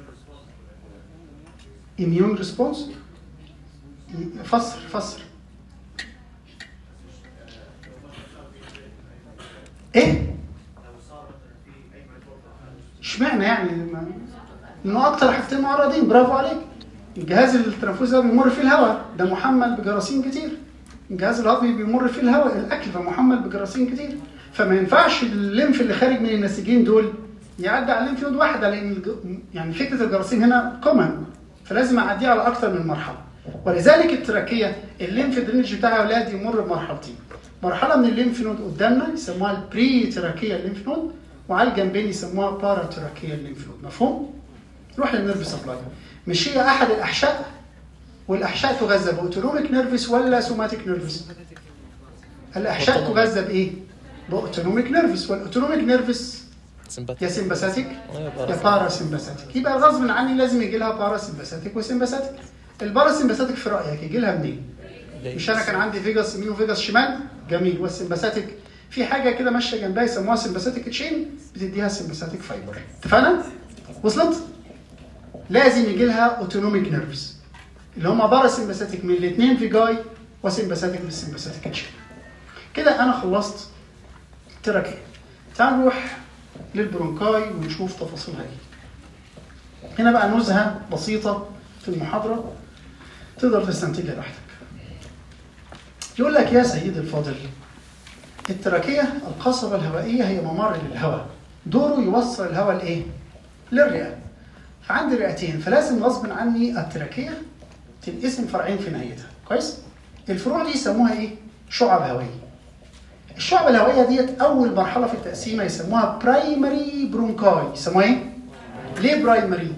A: immune response فسر فسر ايه اشمعنى يعني ما- انه اكتر حاجتين معرضين برافو عليك الجهاز التنفسي ده بيمر فيه الهواء ده محمل بجراثيم كتير الجهاز الهضمي بيمر فيه الهواء الاكل فمحمل بجراثيم كتير فما ينفعش الليمف اللي خارج من النسيجين دول يعدي على الليمف نود واحده لان الج- يعني فكره الجراثيم هنا كومن فلازم اعديه على اكتر من مرحله ولذلك التراكيه الليمف درينج بتاعها يا اولاد يمر بمرحلتين مرحله من الليمف نود قدامنا يسموها البري تراكيه الليمف نود وعلى الجنبين يسموها بارا تراكيه الليمف نود مفهوم؟ نروح للنيرف سبلاي مش هي احد الاحشاء والاحشاء تغذى باوتونوميك نيرفس ولا سوماتيك نيرفس؟ الاحشاء تغذى بايه؟ باوتونوميك نيرفس والاوتونوميك نيرفس
B: سمباتيك
A: يا سمباثيك
B: يا
A: يا
B: باراسيمباتيك.
A: باراسمباثيك يبقى غصب عني لازم يجي لها باراسمباثيك وسمباثيك الباراسمباثيك في رايك يجي لها منين؟ مش انا كان عندي فيجاس يمين وفيجاس شمال جميل والسمباثيك في حاجه كده ماشيه جنبها يسموها سمباثيك تشين بتديها سمباثيك فايبر اتفقنا؟ وصلت؟ لازم يجي لها اوتونوميك نيرفز اللي هم باراسمباثيك من الاثنين فيجاي وسمباثيك بالسمباثيك تشين كده انا خلصت تراكيه تعال نروح للبرونكاي ونشوف تفاصيلها ايه هنا بقى نزهه بسيطه في المحاضره تقدر تستنتجها لوحدك يقول لك يا سيدي الفاضل التراكية القصبة الهوائية هي ممر للهواء دوره يوصل الهواء لإيه؟ للرئة فعندي رئتين فلازم غصب عني التراكية تنقسم فرعين في نهايتها كويس؟ الفروع دي يسموها إيه؟ شعب هوائية الشعب الهوائية ديت أول مرحلة في التقسيمة يسموها برايمري برونكاي يسموها إيه؟ ليه برايمري؟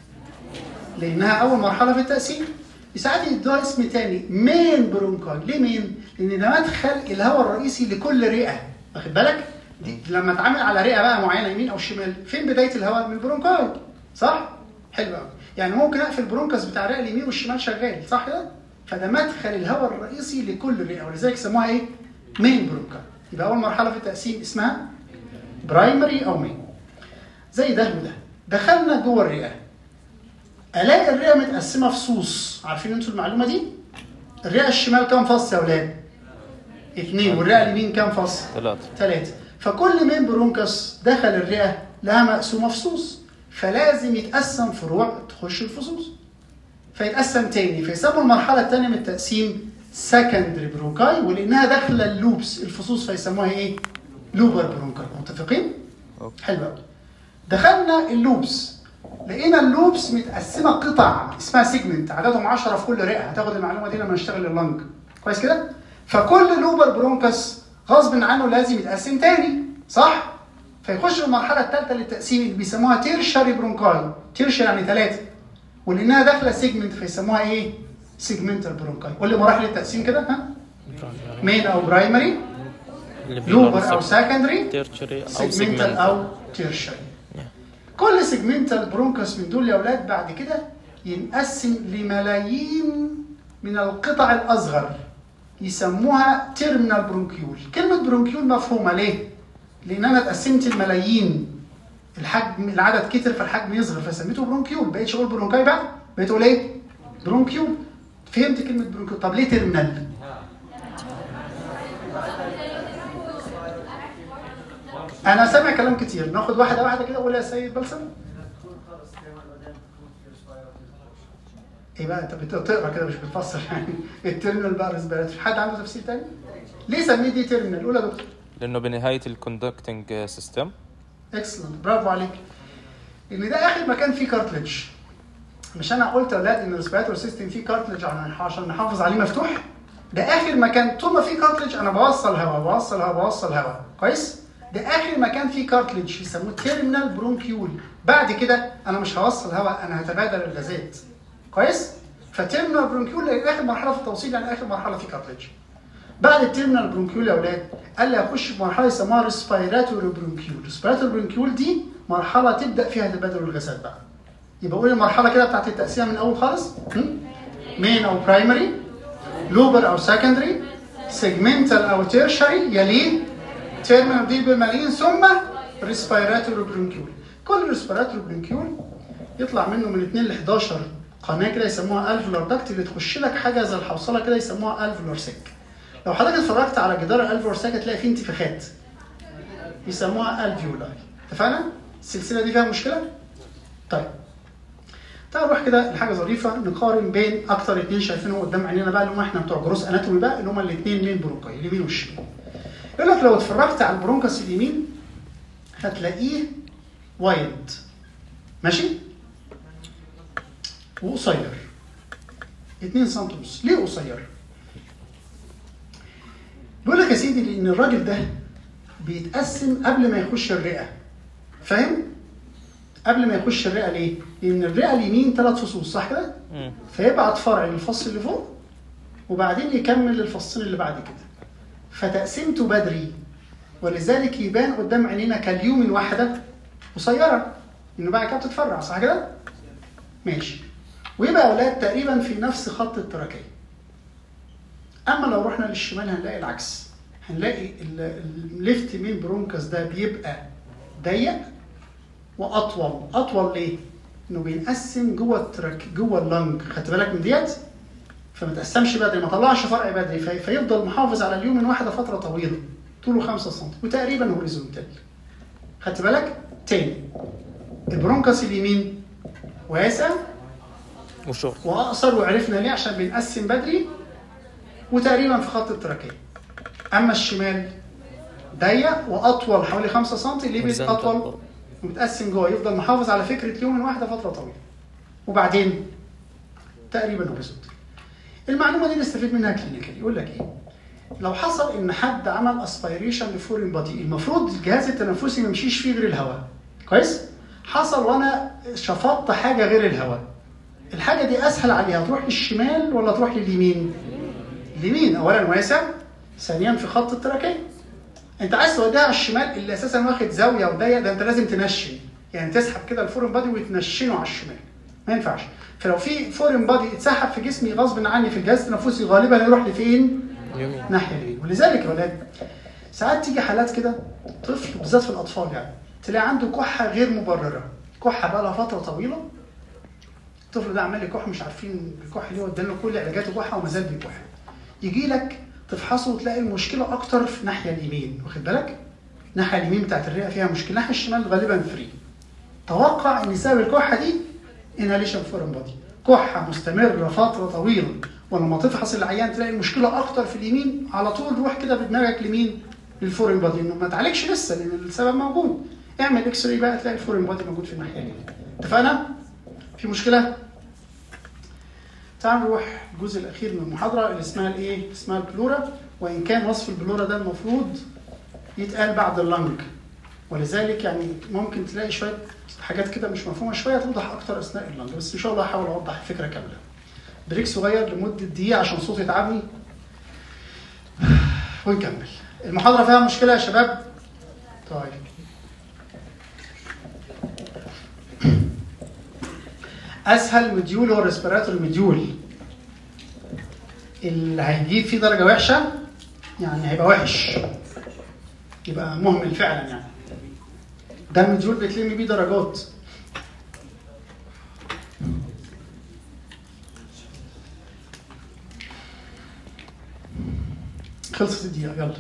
A: لانها اول مرحله في التقسيم ساعات يدوها اسم تاني مين برونكاي ليه مين؟ لان ده مدخل الهواء الرئيسي لكل رئه واخد بالك؟ دي لما اتعامل على رئه بقى معينه يمين او شمال فين بدايه الهواء من البرونكاي صح؟ حلو قوي يعني ممكن اقفل البرونكاس بتاع الرئه اليمين والشمال شغال صح كده؟ فده مدخل الهواء الرئيسي لكل رئه ولذلك سموها ايه؟ مين برونكاي يبقى اول مرحله في التقسيم اسمها برايمري او مين زي ده وده دخلنا جوه الرئه الاقي الرئه متقسمه فصوص عارفين انتوا المعلومه دي الرئه الشمال كام فص يا اولاد اثنين والرئه اليمين كام فص
C: ثلاثة
A: ثلاثه فكل مين برونكس دخل الرئه لها مقسومه فصوص فلازم يتقسم فروع تخش الفصوص فيتقسم تاني فيسموا المرحله الثانيه من التقسيم سكندري برونكاي ولانها داخله اللوبس الفصوص فيسموها ايه لوبر برونكاي متفقين
C: أوكي.
A: حلو قوي دخلنا اللوبس لقينا اللوبس متقسمه قطع اسمها سيجمنت عددهم 10 في كل رئه هتاخد المعلومه دي لما نشتغل اللنج كويس كده فكل لوبر برونكس غصب عنه لازم يتقسم تاني صح فيخش في المرحله الثالثه للتقسيم اللي بيسموها تيرشري برونكاي تيرشري يعني ثلاثه ولانها داخله سيجمنت فيسموها ايه سيجمنتال برونكاي قول لي مراحل التقسيم كده ها مين او برايمري لوبر او سكندري
B: تيرشري او
A: سيجمنتال
B: سيجمنتال
A: او تيرشري كل سيجمنتال برونكس من دول يا اولاد بعد كده ينقسم لملايين من القطع الاصغر يسموها تيرمينال برونكيول كلمه برونكيول مفهومه ليه لان انا اتقسمت الملايين الحجم العدد كتر فالحجم يصغر فسميته برونكيول بقيتش اقول برونكاي بقى بقيت اقول ايه برونكيول فهمت كلمه برونكيول طب ليه تيرمينال انا سامع كلام كتير ناخد واحده واحده كده قول يا سيد بلسم ايه بقى انت بتقرا كده مش بتفسر يعني التيرمينال بقى ريسبيراتوري حد عنده تفسير تاني ليه سميه دي تيرمينال قول يا دكتور
C: لانه بنهايه الكوندكتنج سيستم
A: اكسلنت برافو عليك ان ده اخر مكان فيه كارتلج مش انا قلت يا اولاد ان الريسبيراتور سيستم فيه كارتلج عشان عشان نحافظ عليه مفتوح ده اخر مكان طول ما فيه كارتلج انا بوصل هواء بوصل هواء بوصل هواء كويس ده اخر مكان فيه كارتلج يسموه تيرمينال برونكيول بعد كده انا مش هوصل هواء انا هتبادل الغازات كويس فتيرمينال برونكيول اخر مرحله في التوصيل يعني اخر مرحله في كارتلج بعد التيرمينال برونكيول يا اولاد قال لي اخش في مرحله يسموها ريسبيراتوري برونكيول ريسبيراتوري برونكيول دي مرحله تبدا فيها تبادل الغازات بقى يبقى قول المرحله كده بتاعت التقسيم من اول خالص مين او برايمري لوبر او سكندري سيجمنتال او تيرشري يليه تيرمينال دي بالملايين ثم ريسبيراتوري برونكيول كل ريسبيراتوري برونكيول يطلع منه من 2 ل 11 قناه كده يسموها الفولار داكت اللي تخش لك حاجه زي الحوصله كده يسموها الفولار سيك لو حضرتك اتفرجت على جدار الالفولار سيك هتلاقي فيه انتفاخات يسموها الفيولاي اتفقنا؟ السلسله دي فيها مشكله؟ طيب تعال نروح كده لحاجه ظريفه نقارن بين اكتر اثنين شايفينهم قدام عينينا بقى اللي هم احنا بتوع جروس اناتومي بقى اللي هم الاثنين مين برونكاي اليمين والشمال يقول لك لو اتفرجت على البرونكاس اليمين هتلاقيه وايد ماشي وقصير 2 سم ونص ليه قصير؟ بيقول لك يا سيدي لان الراجل ده بيتقسم قبل ما يخش الرئه فاهم؟ قبل ما يخش الرئه ليه؟ لان الرئه اليمين ثلاث فصوص صح كده؟ فيبعت فرع للفص اللي فوق وبعدين يكمل للفصين اللي بعد كده فتقسيمته بدري ولذلك يبان قدام عينينا كاليوم واحده قصيره انه بعد كده بتتفرع صح كده؟ ماشي ويبقى اولاد تقريبا في نفس خط التراكيه اما لو رحنا للشمال هنلاقي العكس هنلاقي الليفت مين برونكس ده بيبقى ضيق واطول اطول ليه انه بينقسم جوه التراك جوه اللنج خدت بالك من ديت فما تقسمش بدري ما طلعش فرع بدري في... فيفضل محافظ على اليوم من واحده فتره طويله طوله 5 سم وتقريبا هوريزونتال خدت بالك تاني البرونكس اليمين واسع
B: وشورت
A: واقصر وعرفنا ليه عشان بنقسم بدري وتقريبا في خط التراكيه اما الشمال ضيق واطول حوالي 5 سم ليه بيت
B: horizontal
A: اطول
B: برضه.
A: ومتقسم جوه يفضل محافظ على فكره يوم واحده فتره طويله وبعدين تقريبا هوريزونتال المعلومه دي نستفيد منها كلينيكال يقول لك ايه لو حصل ان حد عمل اسبيريشن لفورين بادي المفروض الجهاز التنفسي ما يمشيش فيه غير الهواء كويس حصل وانا شفطت حاجه غير الهواء الحاجه دي اسهل عليها تروح للشمال ولا تروح لليمين اليمين اولا واسع ثانيا في خط التراكيه انت عايز توديها على الشمال اللي اساسا واخد زاويه وضيق ده انت لازم تنشن يعني تسحب كده الفورين بادي وتنشنه على الشمال ما ينفعش فلو في فورين بادي اتسحب في جسمي غصب عني في الجهاز التنفسي غالبا يروح لفين؟
B: يمين
A: ناحيه اليمين ولذلك يا ولاد ساعات تيجي حالات كده طفل بالذات في الاطفال يعني تلاقي عنده كحه غير مبرره كحه بقى لها فتره طويله الطفل ده عمال يكح مش عارفين الكح ليه ودانا كل علاجات الكحه وما زال بيكح يجي لك تفحصه وتلاقي المشكله اكتر في الناحيه اليمين واخد بالك الناحيه اليمين بتاعت الرئه فيها مشكله الناحيه الشمال غالبا فري توقع ان سبب الكحه دي انهاليشن فورم بادي كحه مستمره فتره طويله ولما تفحص العيان تلاقي المشكله اكتر في اليمين على طول روح كده بدماغك لمين للفورين بادي انه ما تعالجش لسه لان السبب موجود اعمل اكس راي بقى تلاقي الفورين بادي موجود في الناحيه اليمين اتفقنا في مشكله تعال نروح الجزء الاخير من المحاضره اللي اسمها الايه اسمها البلورا وان كان وصف البلورا ده المفروض يتقال بعد اللنج ولذلك يعني ممكن تلاقي شويه حاجات كده مش مفهومه شويه توضح اكتر اثناء اللنج بس ان شاء الله هحاول اوضح الفكره كامله بريك صغير لمده دقيقه عشان صوتي يتعبني ونكمل المحاضره فيها مشكله يا شباب طيب اسهل مديول هو الريسبيراتوري مديول اللي هيجيب فيه درجه وحشه يعني هيبقى وحش يبقى مهمل فعلا يعني ده المديول بتلم بيه درجات خلصت الدقيقة يلا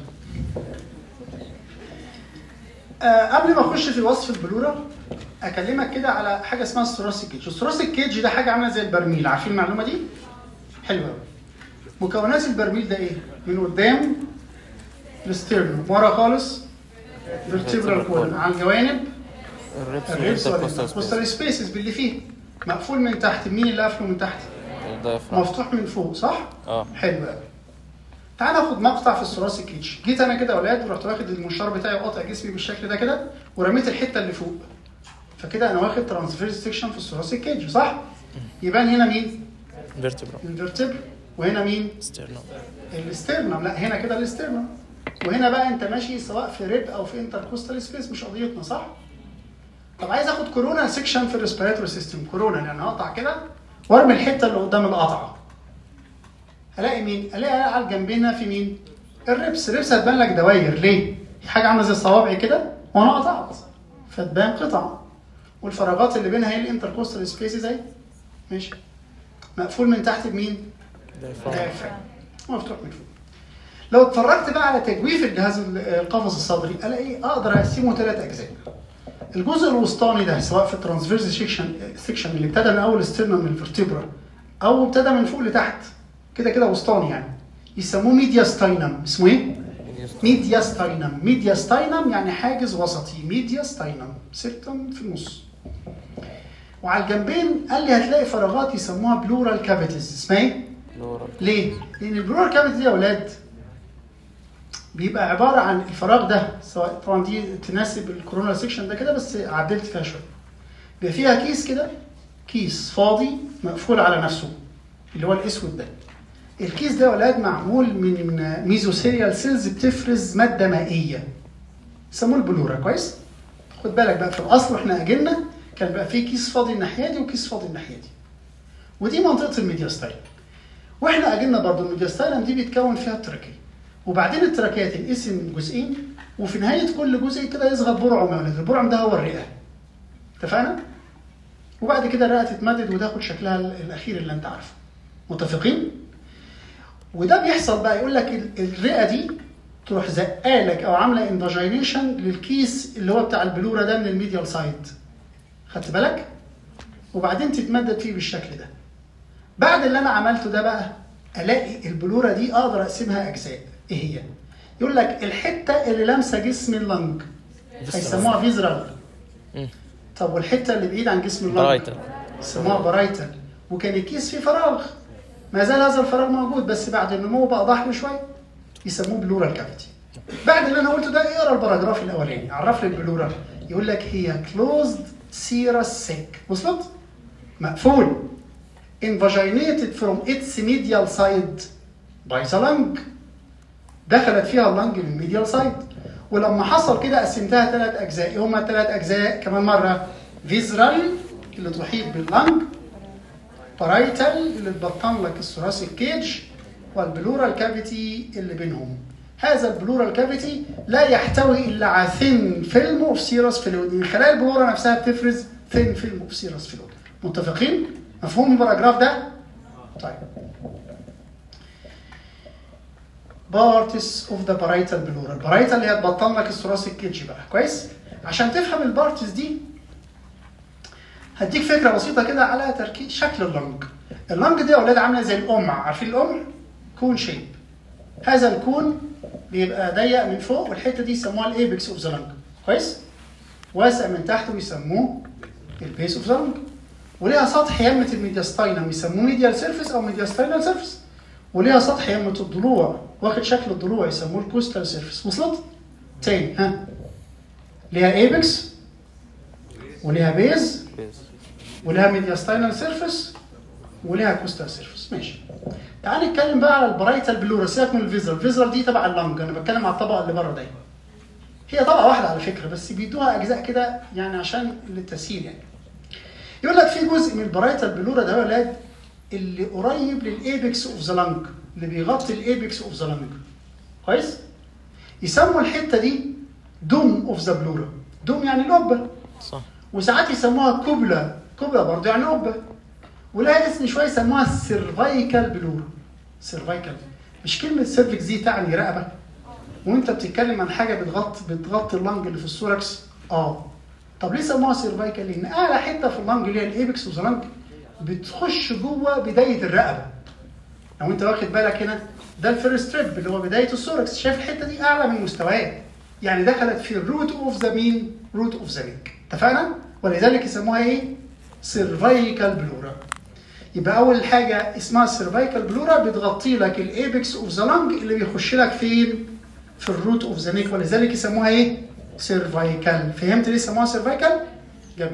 A: آه قبل ما اخش في وصف البلورة اكلمك كده على حاجه اسمها الثوراسيك كيج الثوراسيك كيج ده حاجه عامله زي البرميل عارفين المعلومه دي حلوه قوي مكونات البرميل ده ايه من قدام الاسترنوم ورا خالص فيرتيبرال كولن على الجوانب
C: الريبس
A: الريبس
C: والانتركوستال
A: والانتركوستال سبيسز باللي فيه مقفول من تحت مين اللي قافله من تحت
C: الدايفرام
A: مفتوح من فوق صح
C: اه
A: حلو قوي تعال ناخد مقطع في الثوراسيك كيج جيت انا كده يا اولاد ورحت واخد المنشار بتاعي وقاطع جسمي بالشكل ده كده ورميت الحته اللي فوق فكده انا واخد ترانسفيرس سيكشن في الثوراسيك كيج صح يبان هنا مين
B: فيرتبرا
A: الفيرتبر وهنا مين
B: ستيرنوم
A: الاسترنم لا هنا كده الاسترنم وهنا بقى انت ماشي سواء في ريب او في انتركوستال سبيس مش قضيتنا صح طب عايز اخد كورونا سيكشن في الريسبيراتوري سيستم كورونا يعني هقطع كده وارمي الحته اللي قدام القطعه الاقي مين الاقي على الجنبين في مين الريبس الريبس هتبان لك دواير ليه في حاجه عامله زي الصوابع كده وانا قطعت فتبان قطع والفراغات اللي بينها هي الانتركوستال سبيسز اهي ماشي مقفول من تحت بمين
B: دايفرام
A: دافع مفتوح من فوق لو اتفرجت بقى على تجويف الجهاز ال- القفص الصدري الاقي اقدر اقسمه ثلاث اجزاء الجزء الوسطاني ده سواء في الترانسفيرس سيكشن سيكشن اللي ابتدى من اول ستيرنم من الفرتبرا او ابتدى من فوق لتحت كده كده وسطاني يعني يسموه ميديا ستاينم اسمه ايه؟ ميديا ستاينم ميديا ستاينم يعني حاجز وسطي ميديا ستاينم سيرتم في النص وعلى الجنبين قال لي هتلاقي فراغات يسموها بلورال كافيتيز اسمها ايه؟
C: لورا
A: ليه؟ لأن البلورال كافيتي دي يا أولاد بيبقى عبارة عن الفراغ ده سواء طبعا دي تناسب الكورونا سيكشن ده كده بس عدلت فيها شوية. بيبقى فيها كيس كده كيس فاضي مقفول على نفسه اللي هو الأسود ده. الكيس ده يا أولاد معمول من ميزوثيريال سيلز بتفرز مادة مائية. يسموه البلورا كويس؟ خد بالك بقى في الأصل واحنا أجلنا كان بقى فيه كيس فاضي الناحية دي وكيس فاضي الناحية دي. ودي منطقة الميدياستايل. واحنا اجلنا برضو الميدياستايلم دي بيتكون فيها التراكيه وبعدين التراكيه تنقسم جزئين وفي نهايه كل جزء كده يصغر برعم يا ولاد البرعم ده هو الرئه اتفقنا وبعد كده الرئه تتمدد وتاخد شكلها ال- الاخير اللي انت عارفه متفقين وده بيحصل بقى يقول لك ال- الرئه دي تروح زقالك او عامله انفاجينيشن للكيس اللي هو بتاع البلوره ده من الميديال سايد خدت بالك وبعدين تتمدد فيه بالشكل ده بعد اللي انا عملته ده بقى الاقي البلوره دي اقدر اقسمها اجزاء ايه هي يقول لك الحته اللي لامسه جسم اللنج هيسموها فيزرال
B: مم.
A: طب والحته اللي بعيد عن جسم اللنج
B: برايتال
A: يسموها برايتال وكان الكيس فيه فراغ ما زال هذا الفراغ موجود بس بعد النمو بقى ضخم شويه يسموه بلورال كافيتي بعد اللي انا قلته ده اقرا الباراجراف الاولاني عرف لي البلورال يقول لك هي كلوزد سيرس سيك وصلت مقفول invaginated from its medial side by the lung دخلت فيها اللنج من الميديال سايد ولما حصل كده قسمتها ثلاث اجزاء إيه هما الثلاث اجزاء كمان مره فيزرال اللي تحيط باللنج بارايتال اللي تبطن لك الثوراسيك كيج والبلورال كافيتي اللي بينهم هذا البلورال كافيتي لا يحتوي الا على ثين فيلم اوف سيرس فلويد من خلال البلوره نفسها بتفرز ثين فيلم اوف سيرس فلويد متفقين مفهوم الباراجراف ده طيب بارتس اوف ذا بارايتال بلورال البارايتال اللي هي تبطن لك الثوراسيك كيج بقى كويس عشان تفهم البارتس دي هديك فكره بسيطه كده على تركيب شكل اللنج اللنج دي يا اولاد عامله زي القمع عارفين القمع كون شيب هذا الكون بيبقى ضيق من فوق والحته دي يسموها الايبكس اوف ذا لنج كويس واسع من تحت ويسموه البيس اوف ذا لنج وليها سطح يمة الميدياستاينم يسموه ميديال سيرفيس او ميدياستاينال سيرفيس وليها سطح يمة الضلوع واخد شكل الضلوع يسموه الكوستال سيرفيس وصلت؟ تاني ها ليها ايبكس وليها بيز
C: بيز
A: ولها ميدياستاينال سيرفيس ولها كوستال سيرفيس ماشي تعال نتكلم بقى على البرايتال بلورا سيبك من الفيزرال الفيزرال دي تبع اللنج انا بتكلم على الطبقه اللي بره دي هي طبقه واحده على فكره بس بيدوها اجزاء كده يعني عشان للتسهيل يعني يقول لك في جزء من البرايتال بلورا ده يا ولاد اللي قريب للايبكس اوف ذا لانج اللي بيغطي الايبكس اوف ذا لانج كويس يسموا الحته دي دوم اوف ذا بلورا دوم يعني القبه
B: صح
A: وساعات يسموها كوبلا كوبلا برضه يعني قبه ولها اسم شويه يسموها السيرفايكال بلورا سيرفايكال مش كلمه سيرفكس دي تعني رقبه وانت بتتكلم عن حاجه بتغطي بتغطي اللنج اللي في السوركس اه طب ليه سموها سيرفايكال لان اعلى حته في اللنج اللي هي الايبكس اوف ذا لنج بتخش جوه بدايه الرقبه لو انت واخد بالك هنا ده الفيرست تريب اللي هو بدايه السوركس شايف الحته دي اعلى من مستواه يعني دخلت في الروت اوف ذا مين روت اوف ذا نيك اتفقنا ولذلك يسموها ايه سيرفايكال بلورا يبقى اول حاجه اسمها السيرفايكال بلورا بتغطي لك الايبكس اوف ذا لانج اللي بيخش لك فين في الروت اوف ذا نيك ولذلك يسموها ايه سيرفايكال فهمت ليه يسموها سيرفايكال جميل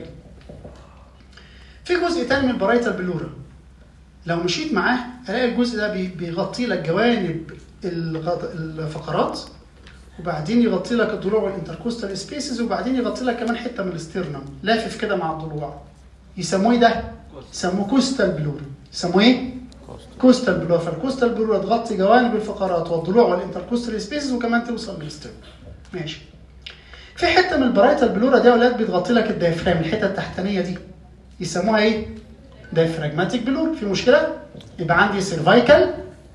A: في جزء تاني من البرايتال بلورا لو مشيت معاه الاقي الجزء ده بي- بيغطي لك جوانب الغط- الفقرات وبعدين يغطي لك الضلوع والانتركوستال سبيسز وبعدين يغطي لك كمان حته من الاسترنم لافف كده مع الضلوع يسموه ايه ده؟ يسموه كوستال بلورا يسموه ايه؟ كوستال بلورا فالكوستال بلورا تغطي جوانب الفقرات والضلوع والانتركوستال سبيسز وكمان توصل للاسترنم ماشي في حته من البرايتال بلورا دي يا اولاد بتغطي لك الدايفرام الحته التحتانيه دي يسموها ايه؟ دايفراجماتيك بلور في مشكله؟ يبقى عندي سيرفايكال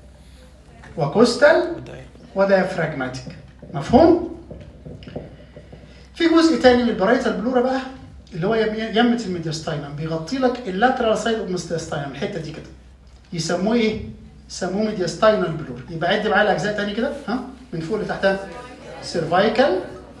A: وكوستال
B: بداية
A: ودايفراجماتيك مفهوم؟ في جزء تاني من البرايتال بلورا بقى اللي هو يم- يمة الميدياستاينم بيغطي لك اللاترال سايد اوف ميدياستاينم الحته دي كده يسموه ايه؟ يسموه ميدياستاينال بلور يبقى عد معايا الاجزاء تاني كده ها من فوق لتحتها سيرفايكال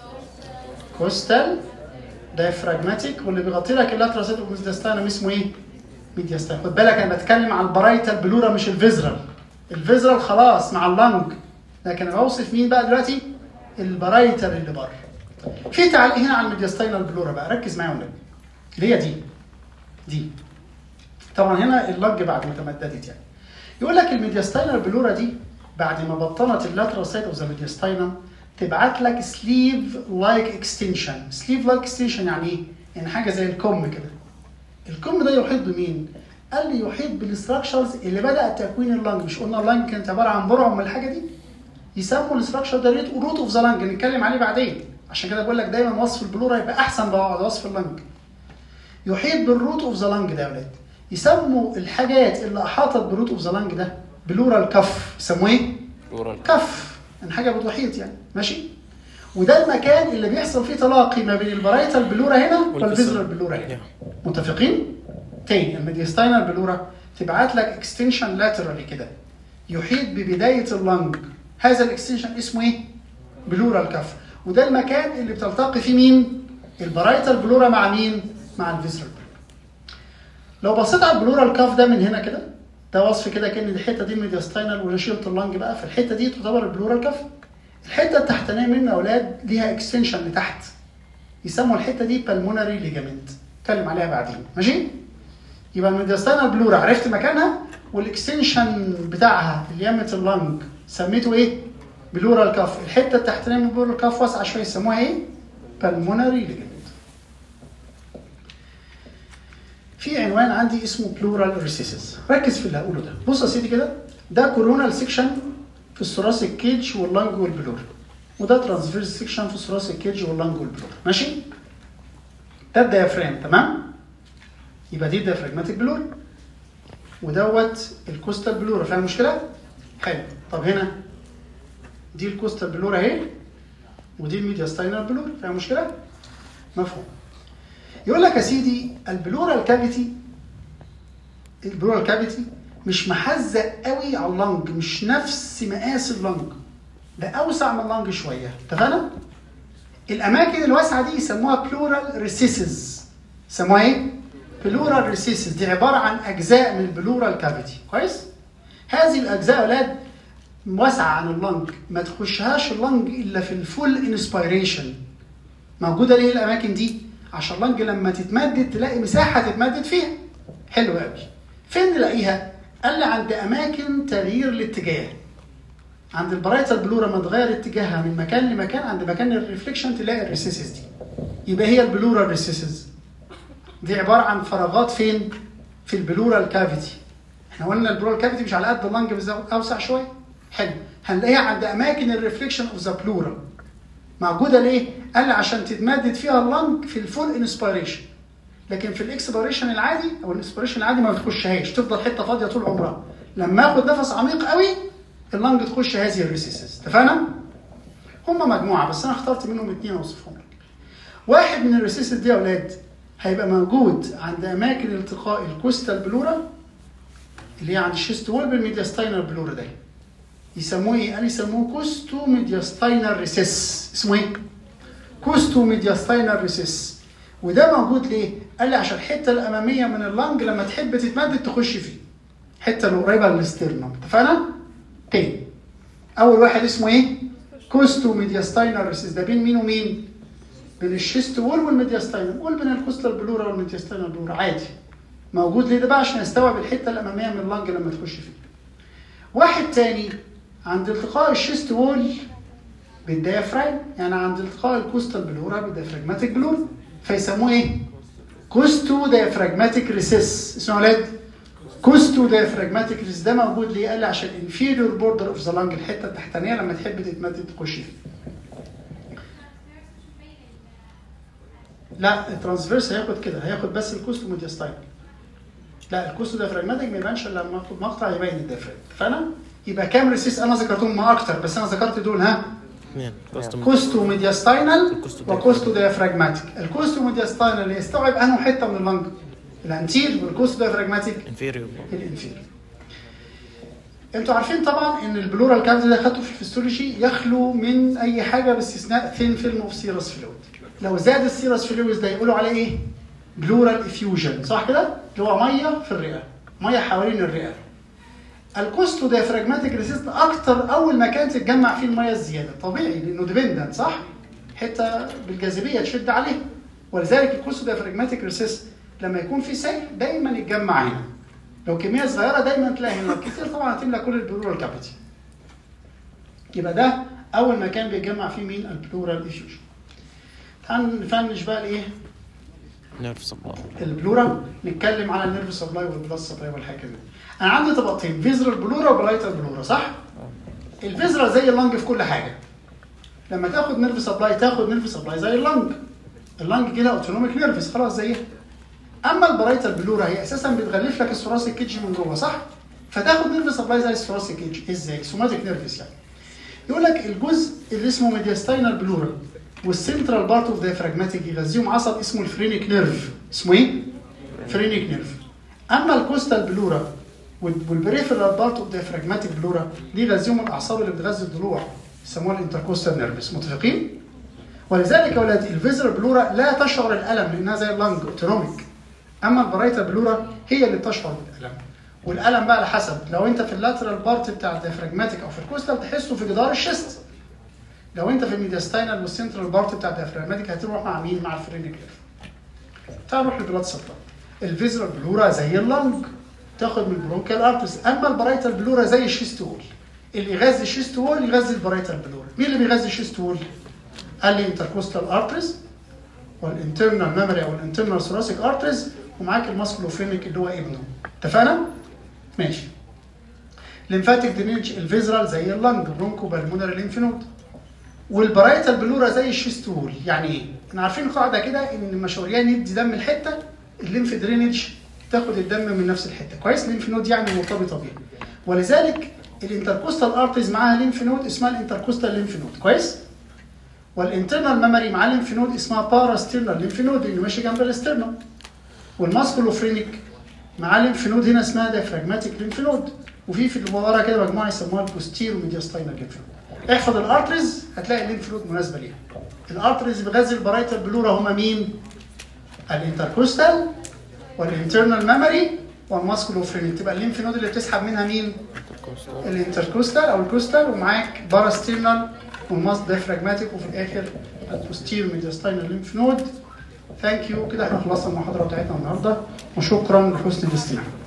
A: كوستال دايفراجماتيك واللي بيغطي لك اللاترال سايد اوف ميدياستاينم اسمه ايه؟ ميدياستاينم خد بالك انا بتكلم عن البرايتال بلورا مش الفيزرال الفيزرال خلاص مع اللنج لكن انا بوصف مين بقى دلوقتي؟ البرايتال اللي بره في تعليق هنا على الميدياستاينال بلورا بقى ركز معايا والنبي اللي هي دي دي طبعا هنا اللج بعد ما تمددت يعني يقول لك الميدياستاينال بلورا دي بعد ما بطنت اللاترال سايد اوف ذا ميدياستاينم تبعت لك سليف لايك اكستنشن سليف لايك اكستنشن يعني ايه؟ يعني حاجه زي الكم كده الكم ده يحيط بمين؟ قال لي يحيط بالاستراكشرز اللي بدات تكوين اللنج مش قلنا اللنج كانت عباره عن برع من الحاجه دي يسموا الاستراكشر ده روت اوف ذا لانج نتكلم عليه بعدين عشان كده بقول لك دايما وصف البلورا يبقى احسن بعد وصف اللنج يحيط بالروت اوف ذا لانج ده يا ولاد يسموا الحاجات اللي احاطت بالروت اوف ذا لانج ده بلورا الكف يسموه ايه؟
C: ورا
A: كف يعني حاجه بتحيط يعني ماشي وده المكان اللي بيحصل فيه تلاقي ما بين البرايتال بلورا هنا والفيزرال بلورا هنا
B: Yeah.
A: متفقين؟ تاني الميديستاينال بلورا تبعت لك اكستنشن لاترالي كده يحيط ببدايه اللنج هذا الاكستنشن اسمه ايه؟ بلورا الكف وده المكان اللي بتلتقي فيه مين؟ البرايتال بلورا مع مين؟ مع الفيزرال بلورا لو بصيت على البلورا الكاف ده من هنا كده ده وصف كده كان الحته دي الميدياستاينال وانا شلت اللنج بقى فالحته دي تعتبر البلورا الكاف الحته التحتانيه منه يا اولاد ليها اكستنشن لتحت يسموا الحته دي بالمونري ليجامنت اتكلم عليها بعدين ماشي يبقى الميدياستاينال بلورا عرفت مكانها والاكستنشن بتاعها اللي يمة اللنج سميته ايه؟ بلورا الكاف الحته التحتانيه من بلورا الكاف واسعه شويه يسموها ايه؟ بالمونري ليجامنت في عنوان عندي اسمه بلورال ريسيسز ركز في اللي هقوله ده بص يا سيدي كده ده كورونال سيكشن في الثوراسيك كيج واللنج والبلور وده ترانسفيرس سيكشن في الثوراسيك كيج واللنج والبلور ماشي ده الديافرام تمام يبقى دي الديافراجماتيك بلور ودوت الكوستال بلور فاهم المشكله حلو طب هنا دي الكوستال بلور اهي ودي الميدياستاينال بلور فاهم المشكله مفهوم يقول لك يا سيدي البلورال كافيتي البلورال كافيتي مش محزق قوي على اللنج مش نفس مقاس اللنج ده اوسع من اللنج شويه اتفقنا؟ الاماكن الواسعه دي يسموها بلورال ريسيسز يسموها ايه؟ بلورال ريسيسز دي عباره عن اجزاء من البلورال كافيتي كويس؟ هذه الاجزاء يا اولاد واسعه عن اللنج ما تخشهاش اللنج الا في الفول انسبيريشن موجوده ليه الاماكن دي؟ عشان اللنج لما تتمدد تلاقي مساحه تتمدد فيها حلو قوي فين نلاقيها؟ قال لي عند اماكن تغيير الاتجاه عند البرايتال بلورا ما تغير اتجاهها من مكان لمكان عند مكان الريفليكشن تلاقي الريسيسز دي يبقى هي البلورا ريسيسز دي عباره عن فراغات فين؟ في البلورال كافيتي احنا قلنا البرول كافيتي مش على قد اللنج بالظبط اوسع شويه حلو هنلاقيها عند اماكن الريفليكشن اوف ذا بلورا موجوده ليه؟ قال لي عشان تتمدد فيها اللنج في الفول انسبيريشن لكن في الاكسبيريشن العادي او الانسبيريشن العادي ما بتخشهاش تفضل حته فاضيه طول عمرها لما اخد نفس عميق قوي اللنج تخش هذه الريسيسز اتفقنا؟ هم مجموعه بس انا اخترت منهم اثنين اوصفهم لك. واحد من الريسيسز دي يا اولاد هيبقى موجود عند اماكن التقاء الكوستال بلورا اللي هي عند الشيست وول بالميدياستاينال بلورا ده يسموه ايه؟ قال يسموه كوستو ميدياستاينال ريسيس اسمه ايه؟ كوستو ميدياستاينال ريسيس وده موجود ليه؟ قال لي عشان الحته الاماميه من اللنج لما تحب تتمدد تخش فيه الحته اللي قريبه للاسترنم اتفقنا؟ تاني اول واحد اسمه ايه؟ كوستو ميدياستاينال ريسيس ده بين مين ومين؟ بين الشيست وول والميدياستاينال وول بين الكوستال بلورا والميدياستاينال بلورا عادي موجود ليه ده بقى عشان يستوعب الحته الاماميه من اللنج لما تخش فيه واحد تاني عند التقاء الشيست وول بالديافراجم يعني عند التقاء الكوستال بلورا بالديافراجماتيك بلورا فيسموه ايه؟ كوستو ديافراجماتيك ريسيس اسمه يا ولاد كوستو ديافراجماتيك ريسيس ده موجود ليه؟ قال لي عشان انفيريور بوردر اوف ذا لانج الحته التحتانيه لما تحب تتمدد تخش فيه. لا الترانسفيرس هياخد كده هياخد بس الكوستو ميدياستاين لا الكوستو ديافراجماتيك ما يبانش الا لما اخد مقطع يبين الديافراجم اتفقنا؟ يبقى كام ريسيس انا ذكرتهم ما اكتر بس انا ذكرت دول ها
B: اثنين كاستم
A: كوستو ميدياستاينال
B: الكوستو
A: وكوستو ديافراجماتيك الكوستو ميدياستاينال يستوعب انه حته من اللنج الانتير والكوستو ديافراجماتيك
B: انفيريور
A: الانفير انتوا عارفين طبعا ان البلورال كافيتي ده خدته في الفسيولوجي يخلو من اي حاجه باستثناء ثين فيلم اوف سيرس فلويد لو زاد السيرس فلويد ده يقولوا عليه ايه بلورال افيوجن صح كده اللي هو ميه في الرئه ميه حوالين الرئه الكوستو ديافراجماتيك ريسيست اكتر اول مكان تتجمع فيه الميه الزياده طبيعي لانه ديبندنت صح حته بالجاذبيه تشد عليه ولذلك الكوستو ديافراجماتيك ريسيست لما يكون في سيل دايما يتجمع هنا لو كميه صغيره دايما تلاقي هنا كتير طبعا هتملى كل البلورال كافيتي يبقى ده اول مكان بيتجمع فيه مين البلورال افيوجن تعال نفنش بقى الايه
B: نيرف سبلاي
A: البلورا نتكلم على النيرف سبلاي والبلاد سبلاي والحاجات دي انا عندي طبقتين فيزرال بلورا وبلايتال بلورا صح الفيزرال زي اللنج في كل حاجه لما تاخد نيرف سبلاي تاخد نيرف سبلاي زي اللنج اللنج كده اوتونوميك نيرفس خلاص زيها اما البرايتال بلورا هي اساسا بتغلف لك الثوراسيك كيدج من جوه صح فتاخد نيرف سبلاي زي الثوراسيك كيدج ازاي سوماتيك نيرفس يعني يقول لك الجزء اللي اسمه ميدياستاينال بلورا والسنترال بارت اوف ديافراجماتيك يغذيهم عصب اسمه الفرينيك نيرف اسمه ايه فرينيك نيرف اما الكوستال بلورا والبريفرال بارت اوف ديافراجماتيك بلورا دي يغذيهم الاعصاب اللي بتغذي الضلوع يسموها الانتركوستال نيرفس متفقين ولذلك يا ولاد الفيزر بلورا لا تشعر الالم لانها زي اللنج اوتونوميك اما البرايتا بلورا هي اللي بتشعر بالالم والالم بقى على حسب لو انت في اللاترال بارت بتاع الديافراجماتيك او في الكوستال تحسه في جدار الشيست لو انت في الميدياستاينال والسنترال بارت بتاع الديافراجماتيك هتروح مع مين مع الفرينيك نيرف تعال نروح للبلاد سبلاي الفيزرال بلورا زي اللنج تاخد من البرونكال ارتس اما البرايتال بلورا زي الشيست وول اللي يغذي الشيست وول يغذي البرايتال بلورا مين اللي بيغذي الشيست وول قال لي انتركوستال ارتريز والانترنال ميموري او الانترنال ثوراسيك ارتريز ومعاك الماسكولوفرينيك اللي هو ابنه اتفقنا ماشي ليمفاتيك درينج الفيزرال زي اللنج برونكو بالمونري ليمف نود والبرايتال بلورا زي الشيست وول يعني ايه احنا عارفين قاعده كده ان المشوريان يدي دم الحته الليمف درينج تاخد الدم من نفس الحته كويس ليمف نود يعني مرتبطه بيها ولذلك الانتركوستال ارتريز معاها ليمف نود اسمها الانتركوستال ليمف نود كويس والانترنال ميموري معاه ليمف نود اسمها باراسترنال ليمف نود اللي ماشي جنب الاسترنال والماسكولوفرينيك معاه ليمف نود هنا اسمها ديافراجماتيك ليمف نود وفي في اللي ورا كده مجموعه يسموها البوستيرو ميدياستاينال ليمف نود احفظ الارتريز هتلاقي الليمف نود مناسبه ليها الارتريز بغذي البرايتال بلورا هما مين الانتركوستال والانترنال ميموري والماسكولوفرينيك تبقى الليمف نود اللي بتسحب منها مين الانتركوستال او الكوستال ومعاك باراسترنال والماس ديافراجماتيك وفي الاخر البوستيرو ميدياستاينال ليمف نود ثانك يو كده احنا خلصنا المحاضره بتاعتنا النهارده وشكرا لحسن الاستماع